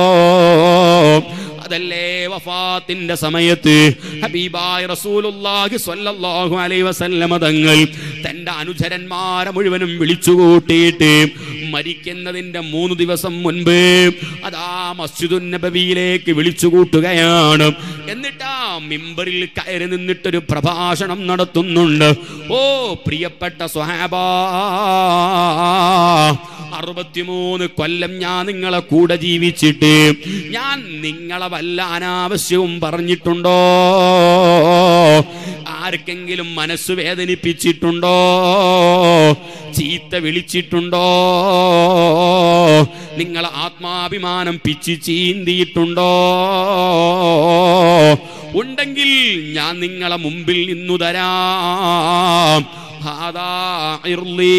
[SPEAKER 2] അതല്ലേ വഫാത്തിന്റെ സമയത്ത് ഹബീബായ റസൂലുള്ളാഹി സ്വല്ലല്ലാഹു അലൈഹി വസല്ലമ തങ്ങൾ തന്റെ അനുചരന്മാരെ മുഴുവനും വിളിച്ചു കൂട്ടിയിട്ട് മരിക്കുന്നതിന്റെ മൂന്ന് ദിവസം മുൻപ് അതാ മസ്ജിദുൻ നബവിയിലേക്ക് വിളിച്ചു കൂട്ടുകയാണ് എന്നിട്ട് ആ മിമ്പറിൽ കയറി നിന്നിട്ടൊരു പ്രഭാഷണം നടത്തുന്നുണ്ട് ഓ പ്രിയപ്പെട്ട സ്വഹാബാ അറുപത്തിമൂന്ന് കൊല്ലം ഞാൻ നിങ്ങളെ കൂടെ ജീവിച്ചിട്ട് ഞാൻ നിങ്ങളെ വല്ല അനാവശ്യവും പറഞ്ഞിട്ടുണ്ടോ ആർക്കെങ്കിലും മനസ്സ് വേദനിപ്പിച്ചിട്ടുണ്ടോ ചീത്ത വിളിച്ചിട്ടുണ്ടോ നിങ്ങളെ ആത്മാഭിമാനം പിച്ച് ചീന്തിയിട്ടുണ്ടോ ഉണ്ടെങ്കിൽ ഞാൻ നിങ്ങളെ മുമ്പിൽ നിന്നു തരാം ഹാദാ ഇർലീ.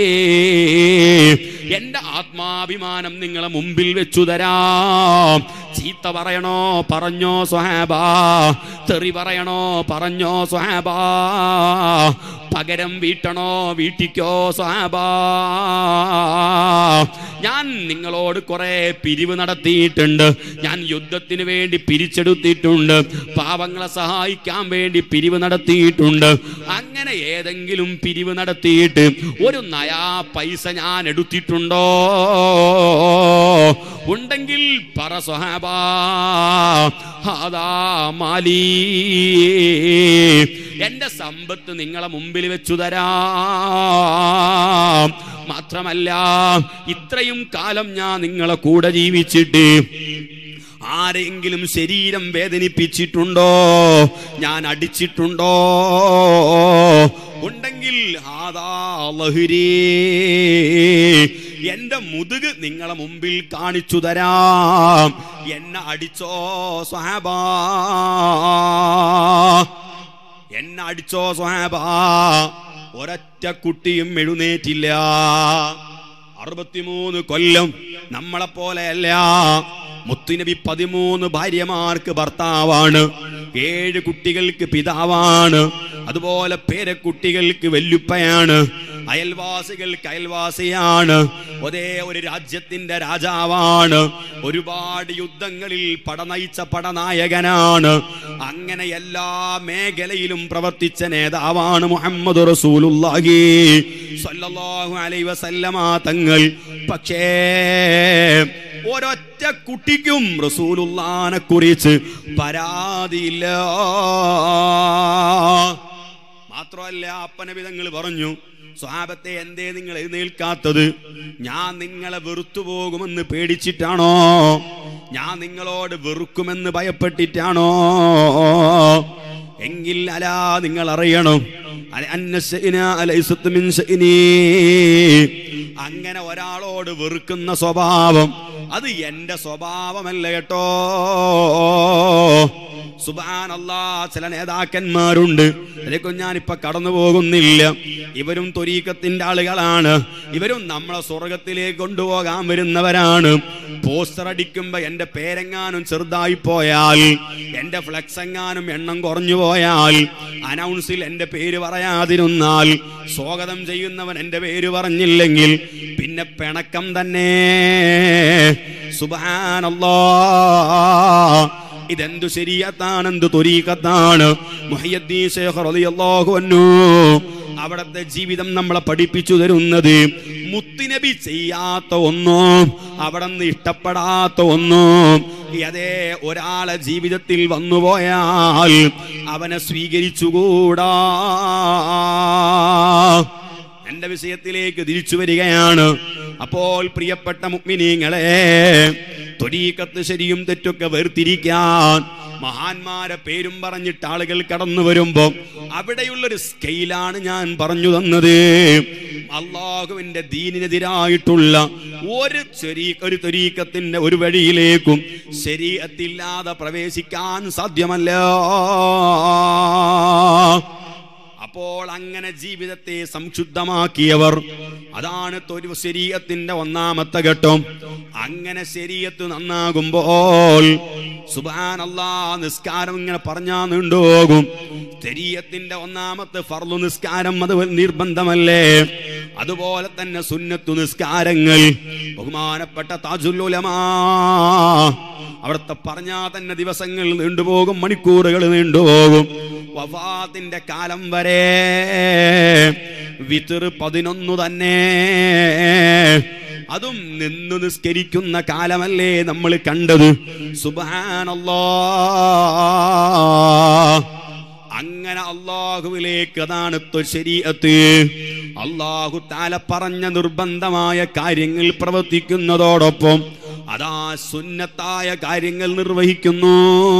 [SPEAKER 2] എന്റെ ആത്മാഭിമാനം നിങ്ങളെ മുമ്പിൽ വെച്ചു തരാം ചീത്ത പറയണോ പറഞ്ഞോ സ്വഹാബാ തെറി പറയണോ പറഞ്ഞോ സ്വഹാബാ പകരം വീട്ടണോ വീട്ടിക്കോ സ്വഹാബാ ഞാൻ നിങ്ങളോട് കുറെ പിരിവ് നടത്തിയിട്ടുണ്ട് ഞാൻ യുദ്ധത്തിന് വേണ്ടി പിരിച്ചെടുത്തിട്ടുണ്ട് പാവങ്ങളെ സഹായിക്കാൻ വേണ്ടി പിരിവ് നടത്തിയിട്ടുണ്ട് അങ്ങനെ ഏതെങ്കിലും പിരിവ് നടത്തിയിട്ട് ഒരു നയാ പൈസ ഞാൻ എടുത്തിട്ടുണ്ടോ ഉണ്ടെങ്കിൽ പറ സ്വഹാബാ ഹാദാ മാലീ എന്റെ സമ്പത്ത് നിങ്ങളെ മുമ്പിൽ വെച്ചു തരാം മാത്രമല്ല ഇത്രയും കാലം ഞാൻ നിങ്ങളെ കൂടെ ജീവിച്ചിട്ട് ആരെങ്കിലും ശരീരം വേദനിപ്പിച്ചിട്ടുണ്ടോ ഞാൻ അടിച്ചിട്ടുണ്ടോ ഉണ്ടെങ്കിൽ ഹാദാ ലഹരി എന്റെ മുതുക് നിങ്ങളെ മുമ്പിൽ കാണിച്ചു തരാം എന്നെ അടിച്ചോ സ്വഹാബാ എന്നെ അടിച്ചോ സ്വഹാബാ ഒരൊറ്റ കുട്ടിയും എഴുന്നേറ്റില്ല അറുപത്തിമൂന്ന് കൊല്ലം നമ്മളെ പോലെയല്ല മുത്തുനബി പതിമൂന്ന് ഭാര്യമാർക്ക് ഭർത്താവാണ് ഏഴ് കുട്ടികൾക്ക് പിതാവാണ് അതുപോലെ പേരക്കുട്ടികൾക്ക് വല്യുപ്പയാണ് അയൽവാസികൾക്ക് അയൽവാസിയാണ് ഒരേ ഒരു രാജ്യത്തിന്റെ രാജാവാണ് ഒരുപാട് യുദ്ധങ്ങളിൽ പടനയിച്ച പടനായകനാണ് അങ്ങനെ എല്ലാ മേഖലയിലും പ്രവർത്തിച്ച നേതാവാണ് മുഹമ്മദ് റസൂലുള്ളാഹി സ്വല്ലല്ലാഹു അലൈഹി വസല്ലമ തങ്ങൾ പക്ഷേ ഒരൊറ്റ കുട്ടിക്കും റസൂലുള്ളാനെ കുറിച്ച് പരാതിയില്ല മാത്രമല്ല അപ്പനബിതങ്ങൾ പറഞ്ഞു സ്വാപത്തെ എന്തേ നിങ്ങൾ എഴുന്നേൽക്കാത്തത് ഞാൻ നിങ്ങളെ വെറുത്തു പോകുമെന്ന് പേടിച്ചിട്ടാണോ ഞാൻ നിങ്ങളോട് വെറുക്കുമെന്ന് ഭയപ്പെട്ടിട്ടാണോ എങ്കിൽ അലാ നിങ്ങൾ അറിയണം അല- അന്ന ശൈന അലൈസത്ത് മിൻ ശൈനീ. അങ്ങനെ ഒരാളോട് വെറുക്കുന്ന സ്വഭാവം അത് എന്റെ സ്വഭാവമല്ല കേട്ടോ സുബാനല്ലാ ചില നേതാക്കന്മാരുണ്ട് അതിലേക്കും ഞാനിപ്പോ കടന്നു പോകുന്നില്ല ഇവരും തൊരീക്കത്തിന്റെ ആളുകളാണ് ഇവരും നമ്മളെ സ്വർഗത്തിലേക്ക് കൊണ്ടുപോകാൻ വരുന്നവരാണ് പോസ്റ്റർ അടിക്കുമ്പോ എന്റെ പേരെങ്ങാനും ചെറുതായി പോയാൽ എന്റെ ഫ്ലെക്സ് എങ്ങാനും എണ്ണം കുറഞ്ഞു പോയാൽ അനൗൺസിൽ എന്റെ പേര് പറയാതിരുന്നാൽ സ്വാഗതം ചെയ്യുന്നവൻ എന്റെ പേര് പറഞ്ഞില്ലെങ്കിൽ പിന്നെ പിണക്കം തന്നെ സുബാനല്ലാ ഇതെന്തു ശരീഅത്താണ് എന്ത് തൊരീക്കത്താണ് മുഹയ്യദ്ദീൻ ശേഖ് റളിയല്ലാഹു അൻഹു അവിടത്തെ ജീവിതം നമ്മളെ പഠിപ്പിച്ചു തരുന്നത് മുത്തുനബി ചെയ്യാത്ത ഒന്നും അവിടെ നിന്ന് ഇഷ്ടപ്പെടാത്ത ഒന്നും അതേ ഒരാളെ ജീവിതത്തിൽ വന്നുപോയാൽ അവനെ സ്വീകരിച്ചുകൂടാ എന്റെ വിഷയത്തിലേക്ക് തിരിച്ചു വരികയാണ് അപ്പോൾ പ്രിയപ്പെട്ട മുഗ്മിനീങ്ങളെ തൊരീക്കത്ത് ശരിയും തെറ്റൊക്കെ വേർതിരിക്കാൻ മഹാന്മാരെ പേരും പറഞ്ഞിട്ട് ആളുകൾ കടന്നു വരുമ്പോ അവിടെയുള്ളൊരു സ്കെയിലാണ് ഞാൻ പറഞ്ഞു തന്നത് അള്ളാഹുവിന്റെ ദീനിനെതിരായിട്ടുള്ള ഒരു ചെറി ഒരു തൊരീക്കത്തിന്റെ ഒരു വഴിയിലേക്കും ശരീരത്തില്ലാതെ പ്രവേശിക്കാൻ സാധ്യമല്ല അപ്പോൾ അങ്ങനെ ജീവിതത്തെ സംശുദ്ധമാക്കിയവർ അതാണ് തൊരു ശരീരത്തിന്റെ ഒന്നാമത്തെ ഘട്ടം അങ്ങനെ ശരീരത്ത് നന്നാകുമ്പോൾ സുബാനല്ലാ നിസ്കാരം ഇങ്ങനെ പറഞ്ഞാ നീണ്ടുപോകും ശരീരത്തിന്റെ ഒന്നാമത്തെ ഫർളു നിസ്കാരം അത് നിർബന്ധമല്ലേ അതുപോലെ തന്നെ സുന്നത്തു നിസ്കാരങ്ങൾ ബഹുമാനപ്പെട്ട താജുല്ലുലമാ അവിടുത്തെ പറഞ്ഞാ തന്നെ ദിവസങ്ങൾ നീണ്ടുപോകും മണിക്കൂറുകൾ നീണ്ടുപോകും വഫാത്തിന്റെ കാലം വരെ വിത്തിർ പതിനൊന്നു തന്നെ അതും നിന്ന് നിസ്കരിക്കുന്ന കാലമല്ലേ നമ്മൾ കണ്ടത് സുബാനല്ലോ അങ്ങനെ അള്ളാഹുവിലേക്ക് അതാണ് ശരീരത്ത് അള്ളാഹു താല പറഞ്ഞ നിർബന്ധമായ കാര്യങ്ങൾ പ്രവർത്തിക്കുന്നതോടൊപ്പം അതാ സുന്നത്തായ കാര്യങ്ങൾ നിർവഹിക്കുന്നു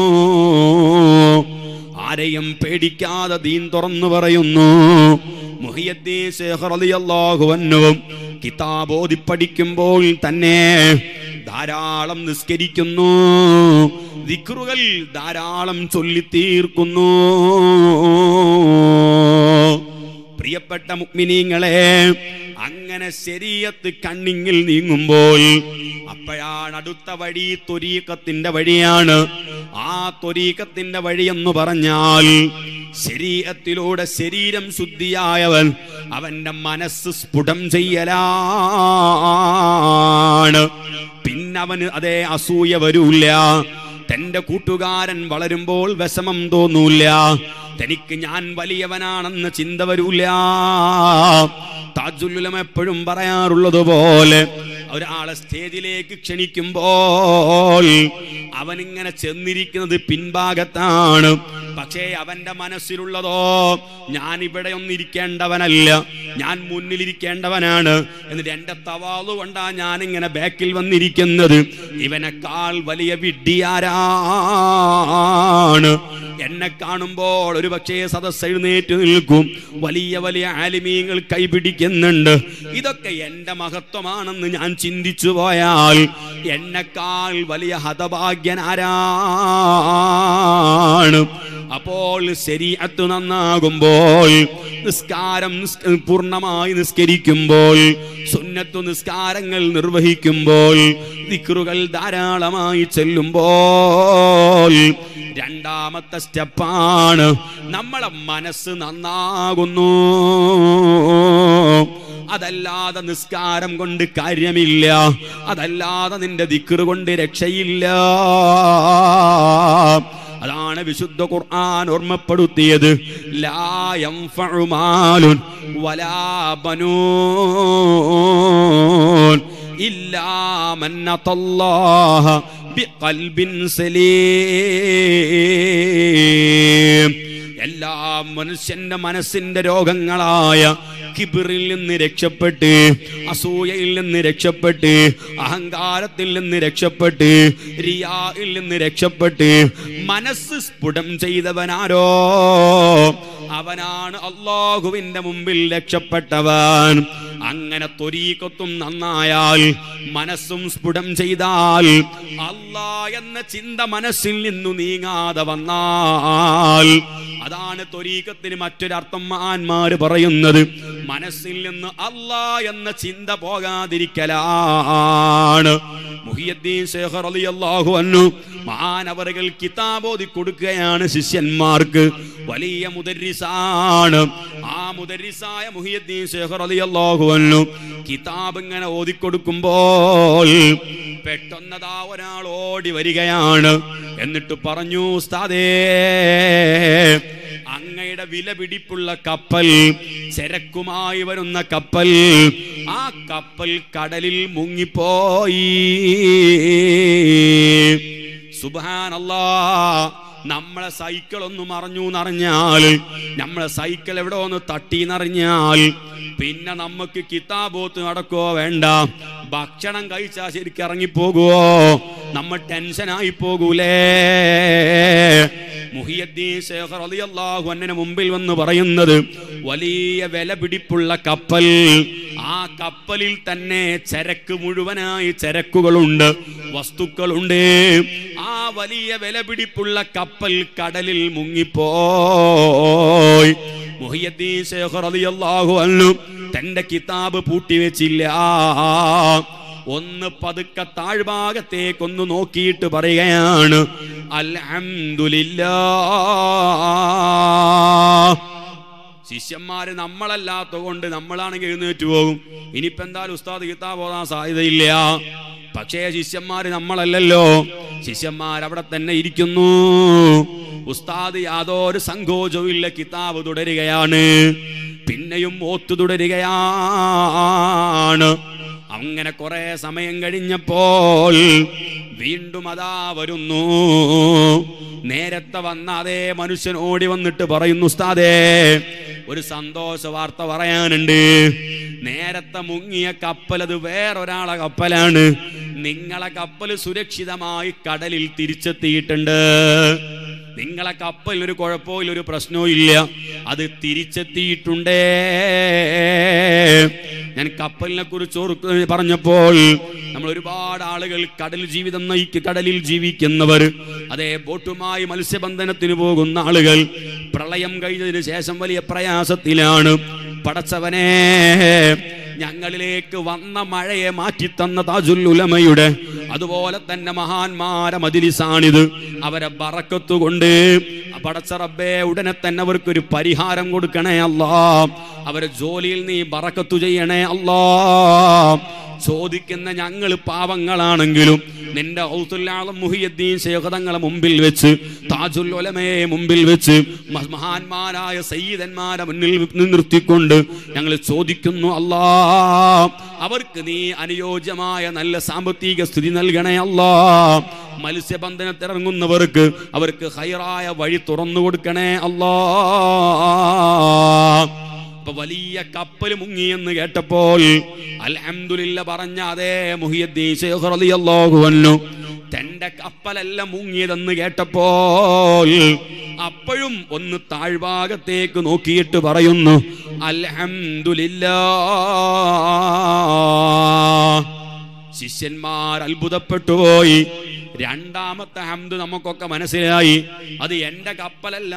[SPEAKER 2] ആരെയും പേടിക്കാതെ ദീൻ തുറന്നു പറയുന്നു മുഹിയദ്ദീൻ ശേഖർ റളിയല്ലാഹു അൻഹുവും കിതാബ് ഓതി പഠിക്കുമ്പോൾ തന്നെ ധാരാളം നിസ്കരിക്കുന്നു ദിക്റുകൾ ധാരാളം ചൊല്ലിത്തീർക്കുന്നു പ്രിയപ്പെട്ട മുഗ്മിനീങ്ങളെ അങ്ങനെ ശരീരത്ത് കണ്ണിങ്ങിൽ നീങ്ങുമ്പോൾ അപ്പോഴാണ് അടുത്ത വഴി തൊരീക്കത്തിന്റെ വഴിയാണ് ആ തൊരീക്കത്തിന്റെ വഴി എന്ന് പറഞ്ഞാൽ ശരീരത്തിലൂടെ ശരീരം ശുദ്ധിയായവൻ അവന്റെ മനസ്സ് സ്ഫുടം ചെയ്യലാണ് പിന്നവന് അതേ അസൂയ വരൂല്ല തന്റെ കൂട്ടുകാരൻ വളരുമ്പോൾ വിഷമം തോന്നൂല തനിക്ക് ഞാൻ വലിയവനാണെന്ന് ചിന്ത വരൂല താജുല്ലുലം എപ്പോഴും പറയാറുള്ളത് പോലെ ഒരാളെ സ്റ്റേജിലേക്ക് ക്ഷണിക്കുമ്പോൾ അവനിങ്ങനെ ചെന്നിരിക്കുന്നത് പിൻഭാഗത്താണ് പക്ഷേ അവന്റെ മനസ്സിലുള്ളതോ ഞാൻ ഇവിടെ ഒന്നിരിക്കേണ്ടവനല്ല ഞാൻ മുന്നിലിരിക്കേണ്ടവനാണ് എന്നിട്ട് എന്റെ തവാളു കൊണ്ടാ ഞാൻ ഇങ്ങനെ ബാക്കിൽ വന്നിരിക്കുന്നത് ഇവനേക്കാൾ വലിയ വിഡ്ഢിയാരാണ് എന്നെ കാണുമ്പോൾ ഒരു പക്ഷേ സദസ് എഴുന്നേറ്റ് നിൽക്കും വലിയ വലിയ ആലിമീങ്ങൾ കൈപിടിക്കുന്നുണ്ട് ഇതൊക്കെ എന്റെ മഹത്വമാണെന്ന് ഞാൻ ചിന്തിച്ചു പോയാൽ എന്നെക്കാൾ വലിയ ഹതഭാഗ്യനാരാണ് അപ്പോൾ ശരീഅത്ത് നന്നാകുമ്പോൾ നിസ്കാരം നിസ്- പൂർണ്ണമായി നിസ്കരിക്കുമ്പോൾ സുന്നത്തു നിസ്കാരങ്ങൾ നിർവഹിക്കുമ്പോൾ ദിക്റുകൾ ധാരാളമായി ചെല്ലുമ്പോൾ രണ്ടാമത്തെ സ്റ്റെപ്പാണ് നമ്മളെ മനസ്സ് നന്നാകുന്നു അതല്ലാതെ നിസ്കാരം കൊണ്ട് കാര്യമില്ല അതല്ലാതെ നിന്റെ ദിക്റ് കൊണ്ട് രക്ഷയില്ല അതാണ് വിശുദ്ധ ഖുർആൻ ഓർമ്മപ്പെടുത്തിയത് ലാ യൻഫഉ മാലുൻ വലാ ബനൂൻ ഇല്ലാ മൻ അതല്ലാഹ ബിഖൽബിൻ സലീം എല്ലാ മനുഷ്യന്റെ മനസ്സിന്റെ രോഗങ്ങളായ കിബിറിൽ നിന്ന് രക്ഷപ്പെട്ട് അസൂയയിൽ നിന്ന് രക്ഷപ്പെട്ട് അഹങ്കാരത്തിൽ നിന്ന് രക്ഷപ്പെട്ട് റിയായിൽ നിന്ന് രക്ഷപ്പെട്ട് മനസ്സ് സ്ഫുടം ചെയ്തവനാരോ അവനാണ് അള്ളാഹുവിന്റെ മുമ്പിൽ രക്ഷപ്പെട്ടവൻ അങ്ങനെ തൊരീക്കത്തും നന്നായാൽ മനസ്സും സ്ഫുടം ചെയ്താൽ അല്ലാ എന്ന ചിന്ത മനസ്സിൽ നിന്നു നീങ്ങാതെ വന്നാൽ അതാണ് തൊരീക്കത്തിന് മറ്റൊരർത്ഥം മഹാന്മാര് പറയുന്നത് മനസ്സിൽ നിന്ന് അല്ലാ എന്ന ചിന്ത പോകാതിരിക്കലാണ് മുഹിയദ്ദീൻ ശേഖർ റളിയല്ലാഹു അൻഹു മഹാനവറുകൾ കിതാബോധി കൊടുക്കുകയാണ് ശിഷ്യന്മാർക്ക് വലിയ മുദരിസാണ് ആ മുദരിസായ മുഹിയദ്ദീൻ ശേഖർ റളിയല്ലാഹു അൻഹു കിതാബ് ഇങ്ങനെ ഓതിക്കൊടുക്കുമ്പോൾ പെട്ടെന്നതാ ഒരാൾ ഓടി വരികയാണ് എന്നിട്ട് പറഞ്ഞു ഉസ്താദേ അങ്ങയുടെ വില പിടിപ്പുള്ള കപ്പൽ ചരക്കുമായി വരുന്ന കപ്പൽ ആ കപ്പൽ കടലിൽ മുങ്ങിപ്പോയി സുബാനല്ലാ നമ്മളെ സൈക്കിൾ ഒന്ന് മറിഞ്ഞു എന്നറിഞ്ഞാൽ നമ്മളെ സൈക്കിൾ എവിടെ ഒന്ന് തട്ടി എന്നറിഞ്ഞാൽ പിന്നെ നമുക്ക് കിതാബോത്ത് നടക്കോ വേണ്ട ഭക്ഷണം കഴിച്ചാൽ ശരിക്കും ഇറങ്ങിപ്പോകുവോ നമ്മൾ ടെൻഷനായി പോകൂലേ മുഹിയദ്ദീൻ ശേഖർ റളിയല്ലാഹു അൻഹുവിന് മുമ്പിൽ വന്ന് പറയുന്നത് വലിയ വില പിടിപ്പുള്ള കപ്പൽ ആ കപ്പലിൽ തന്നെ ചരക്ക് മുഴുവനായി ചരക്കുകളുണ്ട് വസ്തുക്കളുണ്ട് ആ വലിയ വില പിടിപ്പുള്ള കപ്പൽ കടലിൽ മുങ്ങിപ്പോയി മുഹിയദ്ദീൻ ശേഖർ റളിയല്ലാഹു അൻഹു തന്റെ കിതാബ് പൂട്ടിവെച്ചില്ല ഒന്ന് പതുക്കെ താഴ്ഭാഗത്തേക്കൊന്ന് നോക്കിയിട്ട് പറയുകയാണ് അൽഹംദുലില്ലാ ശിഷ്യന്മാര് നമ്മളല്ലാത്ത കൊണ്ട് നമ്മളാണെങ്കിൽ എഴുന്നേറ്റ് പോകും ഇനിയിപ്പോ എന്തായാലും ഉസ്താദ് കിതാബ് ഓതാൻ സാധ്യതയില്ല പക്ഷേ ശിഷ്യന്മാര് നമ്മളല്ലല്ലോ ശിഷ്യന്മാർ അവിടെ തന്നെ ഇരിക്കുന്നു ഉസ്താദ് യാതൊരു സങ്കോചവും ഇല്ല കിതാബ് തുടരുകയാണ് പിന്നെയും ഓത്തു തുടരുകയാണ് അങ്ങനെ കുറെ സമയം കഴിഞ്ഞപ്പോൾ വീണ്ടും അതാ വരുന്നു നേരത്തെ വന്ന അതേ മനുഷ്യൻ ഓടി വന്നിട്ട് പറയുന്നു ഉസ്താദേ ഒരു സന്തോഷ വാർത്ത പറയാനുണ്ട് നേരത്തെ മുങ്ങിയ കപ്പൽ അത് വേറൊരാളെ കപ്പലാണ് നിങ്ങളെ കപ്പൽ സുരക്ഷിതമായി കടലിൽ തിരിച്ചെത്തിയിട്ടുണ്ട് നിങ്ങളെ കപ്പലിന് ഒരു കുഴപ്പവും ഒരു പ്രശ്നവും ഇല്ല അത് തിരിച്ചെത്തിയിട്ടുണ്ടേ ഞാൻ കപ്പലിനെ കുറിച്ച് ഓർക്ക് പറഞ്ഞപ്പോൾ നമ്മൾ ഒരുപാട് ആളുകൾ കടൽ ജീവിതം നയിക്ക് കടലിൽ ജീവിക്കുന്നവർ അതേ ബോട്ടുമായി മത്സ്യബന്ധനത്തിന് പോകുന്ന ആളുകൾ പ്രളയം കഴിഞ്ഞതിന് ശേഷം വലിയ പ്രയാസത്തിലാണ് പടച്ചവനെ ഞങ്ങളിലേക്ക് വന്ന മഴയെ മാറ്റിത്തന്ന താജുൽ ഉലമയുടെ അതുപോലെ തന്നെ മഹാന്മാരെ മതിലിസാണിത് അവരെ ബറക്കത്തുകൊണ്ട് പടച്ച റബ്ബേ ഉടനെ തന്നെ അവർക്കൊരു പരിഹാരം കൊടുക്കണേ അല്ലാ അവരെ ജോലിയിൽ നീ ബറക്കത്തു ചെയ്യണേ അല്ലാ ചോദിക്കുന്ന ഞങ്ങൾ പാവങ്ങളാണെങ്കിലും നിന്റെ ഔത്തുല്ലാളം മുഹിയദ്ദീൻ ശേഖതങ്ങളെ മുമ്പിൽ വെച്ച് താജുൽ ഒലമയെ മുമ്പിൽ വെച്ച് മ- മഹാന്മാരായ സയ്യിദന്മാരെ മുന്നിൽ നിർത്തിക്കൊണ്ട് ഞങ്ങൾ ചോദിക്കുന്നു അല്ലാ അവർക്ക് നീ അനുയോജ്യമായ നല്ല സാമ്പത്തിക സ്ഥിതി നൽകണേ അല്ലാ മത്സ്യബന്ധനത്തിറങ്ങുന്നവർക്ക് അവർക്ക് ഹൈറായ വഴി തുറന്നു കൊടുക്കണേ അല്ലാ അപ്പൊ വലിയ കപ്പൽ മുങ്ങിയെന്ന് കേട്ടപ്പോൾ അൽഹംദുലില്ല പറഞ്ഞ അതേ മുഹിയദ്ദീൻ ശൈഖ് റളിയല്ലാഹു അൻഹു തന്റെ കപ്പലല്ല മുങ്ങിയതെന്ന് കേട്ടപ്പോൾ അപ്പോഴും ഒന്ന് താഴ്ഭാഗത്തേക്ക് നോക്കിയിട്ട് പറയുന്നു അൽഹംദുലില്ലാ ശിഷ്യന്മാർ അത്ഭുതപ്പെട്ടു പോയി രണ്ടാമത്തെ ഹംദ് നമുക്കൊക്കെ മനസ്സിലായി അത് എന്റെ കപ്പലല്ല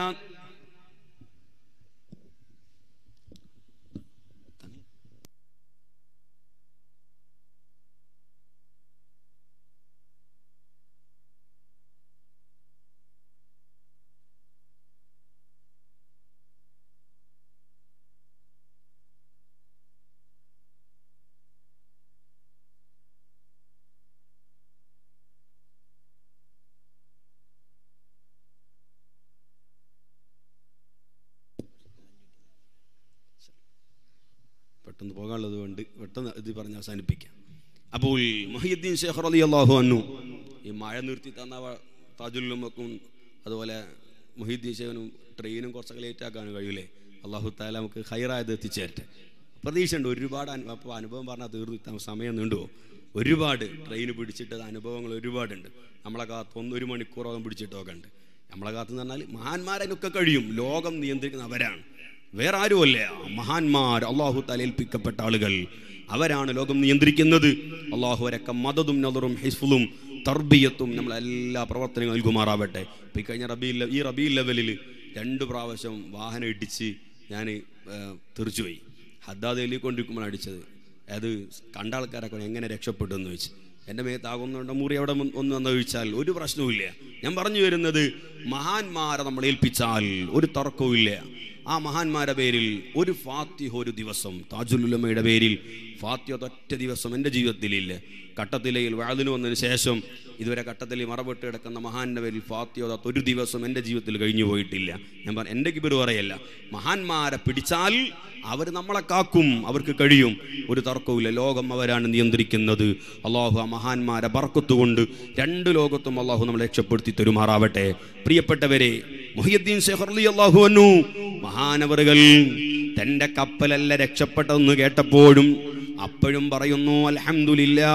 [SPEAKER 2] പെട്ടെന്ന് പോകാനുള്ളത് കൊണ്ട് പെട്ടെന്ന് ഇത് പറഞ്ഞ് അവസാനിപ്പിക്കാം അപ്പോൾ മൊഹീദ്ദീൻ ഷേഖ് അലി അള്ളാഹു അന്നു ഈ മഴ നിർത്തി തന്ന വ- താജുല്ലുമക്കും അതുപോലെ മൊഹീദ്ദീൻ ഷേഖനും ട്രെയിനും കുറച്ചൊക്കെ ലേറ്റ് ആക്കാനും കഴിയൂലേ അള്ളാഹു താല നമുക്ക് ഹൈറായത് എത്തിച്ചേരട്ടെ പ്രതീക്ഷയുണ്ട് ഒരുപാട് അനു അപ്പോൾ അനുഭവം പറഞ്ഞാൽ തീർന്നു ഇത്താൻ സമയം നീണ്ടുപോകും ഒരുപാട് ട്രെയിൻ പിടിച്ചിട്ടത് അനുഭവങ്ങൾ ഒരുപാടുണ്ട് നമ്മളെ കാത്ത് ഒന്ന് ഒരു മണിക്കൂറോളം പിടിച്ചിട്ടൊക്കെ ഉണ്ട് നമ്മളെ കാത്ത് എന്ന് പറഞ്ഞാൽ മഹാന്മാരൊക്കെ കഴിയും ലോകം നിയന്ത്രിക്കുന്ന അവരാണ് വേറെ ആരുമല്ല മഹാന്മാർ അള്ളാഹു തലേൽപ്പിക്കപ്പെട്ട ആളുകൾ അവരാണ് ലോകം നിയന്ത്രിക്കുന്നത് അള്ളാഹു അവരൊക്കെ മതതും നദറും ഹിസ്ഫുലും തർബിയത്തും നമ്മൾ എല്ലാ പ്രവർത്തനങ്ങളും നൽകുമാറാവട്ടെ ഇപ്പം ഈ കഴിഞ്ഞ റബി ഈ റബി ലെവലിൽ രണ്ട് പ്രാവശ്യം വാഹനം ഇടിച്ച് ഞാൻ തെറിച്ചുപോയി ഹദ്ദാദ് എല്ലിക്കൊണ്ടിരിക്കുമ്പോൾ അടിച്ചത് അത് കണ്ട ആൾക്കാരൊക്കെ എങ്ങനെ രക്ഷപ്പെട്ടു എന്ന് ചോദിച്ചു എൻ്റെ മേത്ത് ആകുന്നുണ്ട് മുറി അവിടെ ഒന്ന് ഒന്ന് വന്ന് ചോദിച്ചാൽ ഒരു പ്രശ്നവുമില്ല ഞാൻ പറഞ്ഞു വരുന്നത് മഹാന്മാരെ നമ്മൾ ഏൽപ്പിച്ചാൽ ഒരു തർക്കവും ആ മഹാന്മാരുടെ പേരിൽ ഒരു ഫാത്തിഹ ഒരു ദിവസം താജുലുലമയുടെ പേരിൽ ഫാത്തിഹ ഒറ്റ ദിവസം എൻ്റെ ജീവിതത്തിലില്ല കട്ടത്തിലയിൽ വാതിന് വന്നതിന് ശേഷം ഇതുവരെ കട്ടത്തിൽ മറവിട്ട് കിടക്കുന്ന മഹാന്റെ പേരിൽ ഫാത്തിഹ ഒതാത്ത ഒരു ദിവസം എൻ്റെ ജീവിതത്തിൽ കഴിഞ്ഞു പോയിട്ടില്ല ഞാൻ പറ എൻ്റെ കിബിർ പറയല്ല മഹാന്മാരെ പിടിച്ചാൽ അവർ നമ്മളെ കാക്കും അവർക്ക് കഴിയും ഒരു തർക്കവുമില്ല ലോകം അവരാണ് നിയന്ത്രിക്കുന്നത് അള്ളാഹു ആ മഹാന്മാരെ ബർക്കത്തുകൊണ്ട് രണ്ട് ലോകത്തും അള്ളാഹു നമ്മളെ രക്ഷപ്പെടുത്തി തരുമാറാവട്ടെ പ്രിയപ്പെട്ടവരെ മൊഹിയുദ്ദീൻ ഷെഹർലി അള്ളാഹു അന്നു മഹാനവറുകൾ തന്റെ കപ്പലല്ല രക്ഷപ്പെട്ടതെന്ന് കേട്ടപ്പോഴും അപ്പോഴും പറയുന്നു അൽഹംദുലില്ലാ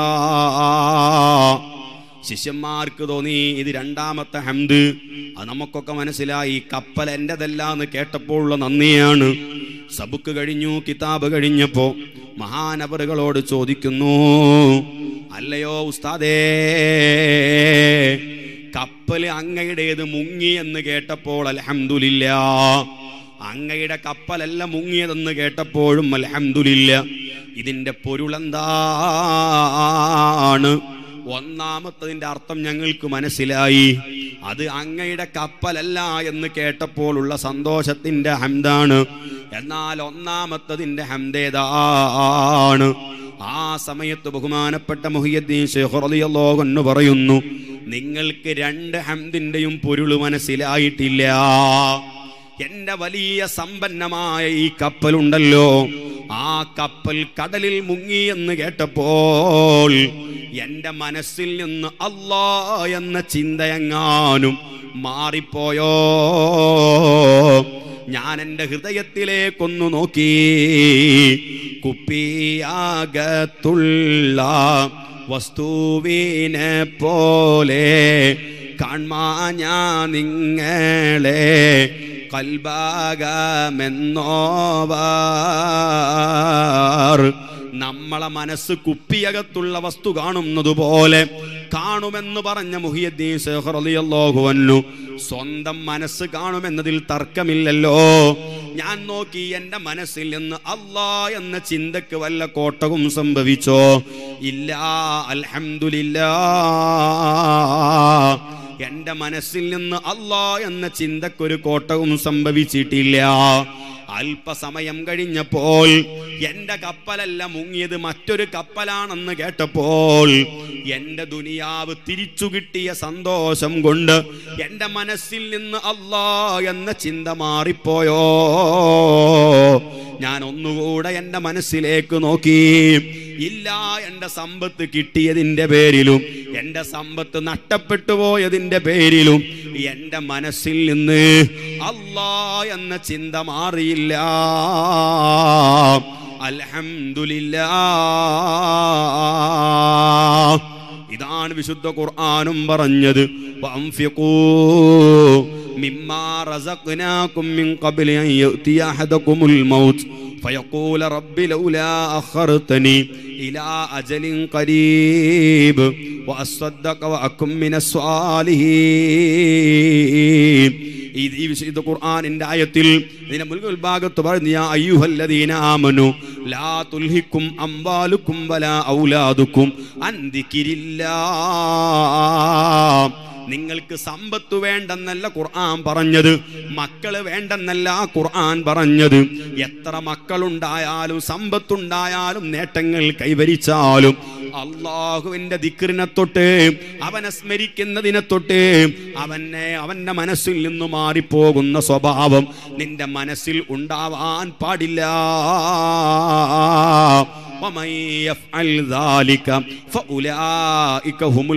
[SPEAKER 2] ശിഷ്യന്മാർക്ക് തോന്നി ഇത് രണ്ടാമത്തെ ഹംദ് അത് നമുക്കൊക്കെ മനസ്സിലായി കപ്പൽ എൻ്റെതല്ല എന്ന് കേട്ടപ്പോഴുള്ള നന്ദിയാണ് സബുക്ക് കഴിഞ്ഞു കിതാബ് കഴിഞ്ഞപ്പോ മഹാനവറുകളോട് ചോദിക്കുന്നു അല്ലയോ ഉസ്താദേ കപ്പല് അങ്ങയുടേത് മുങ്ങി എന്ന് കേട്ടപ്പോൾ അൽഹംദുലില്ല അങ്ങയുടെ കപ്പലല്ല മുങ്ങിയതെന്ന് കേട്ടപ്പോഴും അൽഹംദുലില്ല ഇതിന്റെ പൊരുളെന്താണ് ഒന്നാമത്തതിന്റെ അർത്ഥം ഞങ്ങൾക്ക് മനസ്സിലായി അത് അങ്ങയുടെ കപ്പലല്ല എന്ന് കേട്ടപ്പോഴുള്ള സന്തോഷത്തിന്റെ ഹംദാണ് എന്നാൽ ഒന്നാമത്തതിന്റെ ഹംദേതാണ് ആ സമയത്ത് ബഹുമാനപ്പെട്ട മുഹിയദ്ദീൻ ഷെയ്ഖ് റളിയല്ലാഹു അൻഹു പറയുന്നു നിങ്ങൾക്ക് രണ്ട് ഹംദിന്റെയും പൊരുൾ മനസ്സിലായിട്ടില്ല എന്റെ വലിയ സമ്പന്നമായ ഈ കപ്പലുണ്ടല്ലോ ആ കപ്പൽ കടലിൽ മുങ്ങി എന്ന് കേട്ടപ്പോൾ എൻ്റെ മനസ്സിൽ നിന്ന് അല്ലാ എന്ന ചിന്തയെങ്ങാനും മാറിപ്പോയോ ഞാൻ എൻ്റെ ഹൃദയത്തിലേക്കൊന്നു നോക്കി കുപ്പിയാകത്തുള്ള വസ്തുവിനെ പോലെ കാൺമാ ഞാൻ നിങ്ങളെ കൽഭാഗമെന്നോവാർ നമ്മളെ മനസ്സ് കുപ്പിയകത്തുള്ള വസ്തു കാണുന്നതുപോലെ കാണുമെന്ന് പറഞ്ഞ മുഹിയദ്ദീൻ ശേഖർ റളിയല്ലാഹു അൻഹു സ്വന്തം മനസ്സ് കാണുമെന്നതിൽ തർക്കമില്ലല്ലോ ഞാൻ നോക്കി എൻ്റെ മനസ്സിൽ നിന്ന് അല്ലാ എന്ന ചിന്തക്ക് വല്ല കോട്ടവും സംഭവിച്ചോ ഇല്ല അൽഹംദുലില്ലാ എൻ്റെ മനസ്സിൽ നിന്ന് അല്ലാ എന്ന ചിന്തക്കൊരു കോട്ടവും സംഭവിച്ചിട്ടില്ല അല്പസമയം കഴിഞ്ഞപ്പോൾ എൻ്റെ കപ്പലല്ല മുങ്ങിയത് മറ്റൊരു കപ്പലാണെന്ന് കേട്ടപ്പോൾ എൻ്റെ ദുനിയാവ് തിരിച്ചു കിട്ടിയ സന്തോഷം കൊണ്ട് എൻ്റെ മനസ്സിൽ നിന്ന് അല്ലാ എന്ന ചിന്ത മാറിപ്പോയോ ഞാൻ ഒന്നുകൂടെ എൻ്റെ മനസ്സിലേക്ക് നോക്കി ഇല്ല എൻ്റെ സമ്പത്ത് കിട്ടിയതിൻ്റെ പേരിലും എൻ്റെ സമ്പത്ത് നഷ്ടപ്പെട്ടു പോയതിൻ്റെ പേരിലും എൻ്റെ മനസ്സിൽ നിന്ന് അല്ലാ എന്ന ചിന്ത മാറിയില്ല അൽഹംദുലില്ലാ ഇതാണ് വിശുദ്ധ ഖുർആാനും പറഞ്ഞത് വഅൻഫിഖൂ മിമ്മാ റസഖ്നാകും മിൻ ഖബ്ലി അൻ യഅതിയ അഹദകുമുൽ മൗത്ത് فيقول رب لولا أخرتني إلى أجل قريب وأصدق وأكن من الصالحين ഇത് ഈ വിശുദ്ധ ഖുർആനിന്റെ ആയത്തിൽ ഇതിന്റെ മുൻകുൽ ഭാഗത്ത് പറഞ്ഞു യാ അയ്യുഹല്ലദീന ആമനു ലാ തുൽഹിക്കും അംവാലുക്കും വലാ ഔലാദുക്കും അൻ ദിക്രില്ലാ നിങ്ങൾക്ക് സമ്പത്ത് വേണ്ടെന്നല്ല ഖുർആൻ പറഞ്ഞത് മക്കള് വേണ്ടെന്നല്ല ഖുർആൻ പറഞ്ഞത് എത്ര മക്കളുണ്ടായാലും സമ്പത്തുണ്ടായാലും നേട്ടങ്ങൾ കൈവരിച്ചാലും അള്ളാഹുവിന്റെ ദിക്റിനെ തൊട്ട് അവനെ സ്മരിക്കുന്നതിനെ തൊട്ട് അവനെ അവന്റെ മനസ്സിൽ നിന്ന് മാറിപ്പോകുന്ന സ്വഭാവം നിന്റെ മനസ്സിൽ ഉണ്ടാവാൻ പാടില്ല ومن يفعل ذلك فأولئك هم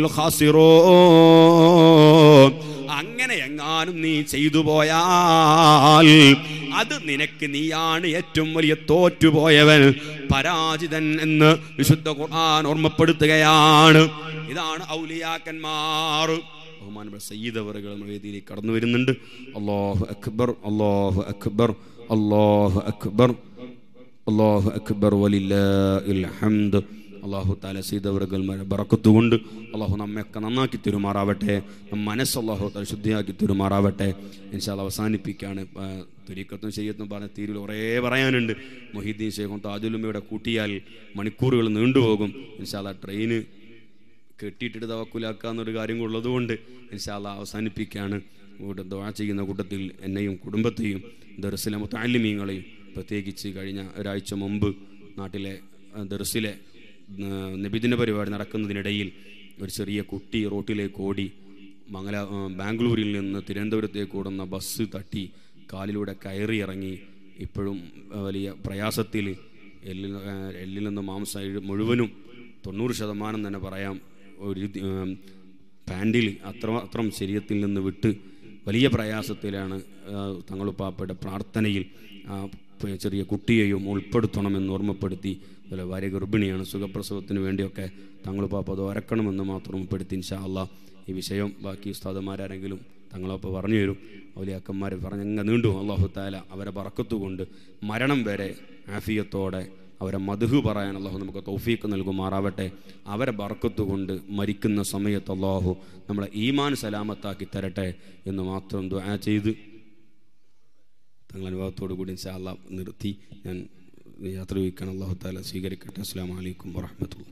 [SPEAKER 2] الخاسرون അങ്ങനെ എങ്ങാനും നീ ചെയ്തു പോയാൽ അത് നിനക്ക് നീയാണ് ഏറ്റവും വലിയ തോറ്റുപോയവൻ പരാജിതൻ എന്ന് വിശുദ്ധ ഖുർആൻ ഓർമ്മപ്പെടുത്തുകയാണ് ഇതാണ് ഔലിയാക്കന്മാർ ബഹുമാനപ്പെട്ട സയ്യിദ് അവറുകൾ നമ്മുടെ വേദിയിലേക്ക് കടന്നു വരുന്നുണ്ട് അള്ളാഹു അക്ബർ അള്ളാഹു അക്ബർ അള്ളാഹു അക്ബർ അള്ളാഹു അക്ബർ വലില്ലാഹിൽ ഹംദ് അള്ളാഹു താല സീതവർഗൽമാരെ ബറക്കത്തുകൊണ്ട് അള്ളാഹു നമ്മയൊക്കെ നന്നാക്കി തെരുമാറാവട്ടെ നമ്മ മനസ്സ് അള്ളാഹു താല ശുദ്ധിയാക്കി തെരുമാറാവട്ടെ ഇൻഷാല് അവസാനിപ്പിക്കുകയാണ് ആ, തുരീക്കത്തും ചെയ്യത്തും പറഞ്ഞ തീരുവിൽ കുറേ പറയാനുണ്ട് മൊഹീദ്ദീൻ ഷേഖും താജുലുമയുടെ കൂട്ടിയാൽ മണിക്കൂറുകൾ നീണ്ടുപോകും ഇൻഷാല്ല ട്രെയിന് കെട്ടിയിട്ടിട്ട് തവക്കുലാക്കുക എന്നൊരു കാര്യം ഉള്ളതുകൊണ്ട് ഇൻഷാല്ല അവസാനിപ്പിക്കുകയാണ് ഇവിടെ ദുആ ചെയ്യുന്ന കൂട്ടത്തിൽ എന്നെയും കുടുംബത്തെയും ദർസിലെ മുത്താലിമീങ്ങളെയും പ്രത്യേകിച്ച് കഴിഞ്ഞ ഒരാഴ്ച മുമ്പ് നാട്ടിലെ ആ, ദർസിലെ ആ, നബിദിന പരിപാടി നടക്കുന്നതിനിടയിൽ ഒരു ചെറിയ കുട്ടി റോട്ടിലേക്ക് ഓടി മംഗല ആ, ബാംഗ്ലൂരിൽ നിന്ന് തിരുവനന്തപുരത്തേക്ക് ഓടുന്ന ബസ് തട്ടി കാലിലൂടെ കയറി ഇറങ്ങി ഇപ്പോഴും ആ, വലിയ പ്രയാസത്തിൽ എല്ലിൽ ആ, എല്ലിൽ നിന്ന് മാംസം ഇഴ- മുഴുവനും തൊണ്ണൂറ് ശതമാനം തന്നെ പറയാം ഒരു ദി- ഉം, പാൻറ്റിൽ അത്ര അത്രം ശരീരത്തിൽ നിന്ന് വിട്ട് വലിയ പ്രയാസത്തിലാണ് തങ്ങളുപ്പാപ്പയുടെ പ്രാർത്ഥനയിൽ ആ പ- ചെറിയ കുട്ടിയെയും ഉൾപ്പെടുത്തണമെന്ന് ഓർമ്മപ്പെടുത്തി അതുപോലെ ഭാര്യ ഗർഭിണിയാണ് സുഖപ്രസവത്തിന് വേണ്ടിയൊക്കെ തങ്ങളുപ്പാപ്പ അത് വരക്കണമെന്ന് മാത്രം ഉൾപ്പെടുത്തി ഇൻഷാ അള്ളാ ഈ വിഷയം ബാക്കി ഉസ്താദന്മാരാരെങ്കിലും തങ്ങളൊപ്പം പറഞ്ഞു തരും ഔലിയാക്കന്മാർ പറഞ്ഞങ്ങ് നീണ്ടു അള്ളാഹു താല അവരെ പറക്കത്തുകൊണ്ട് മരണം വരെ ആഫിയത്തോടെ അവരെ മധുഹു പറയാൻ അള്ളാഹു നമുക്ക് തൗഫീക്ക് നൽകുമാറാവട്ടെ അവരെ ബർക്കത്തുകൊണ്ട് മരിക്കുന്ന സമയത്ത് അള്ളാഹു നമ്മളെ ഈമാൻ സലാമത്താക്കി തരട്ടെ എന്ന് മാത്രം ദുആ ചെയ്ത് തങ്ങൾ അനുഭവത്തോടു കൂടി ഇൻഷാ അള്ളാഹ് നിർത്തി ഞാൻ യാത്ര ചോദിക്കാൻ അള്ളാഹു താല സ്വീകരിക്കട്ടെ അസ്സാം വലൈക്കും വാഹമത്തുള്ള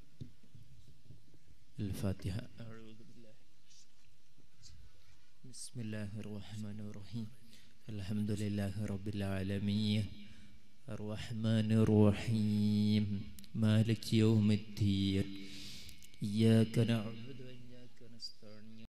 [SPEAKER 3] الفاتحة أعوذ بالله بسم الله الرحمن الرحيم الحمد لله رب العالمين الرحمن الرحيم مالك يوم الدين إياك نعبد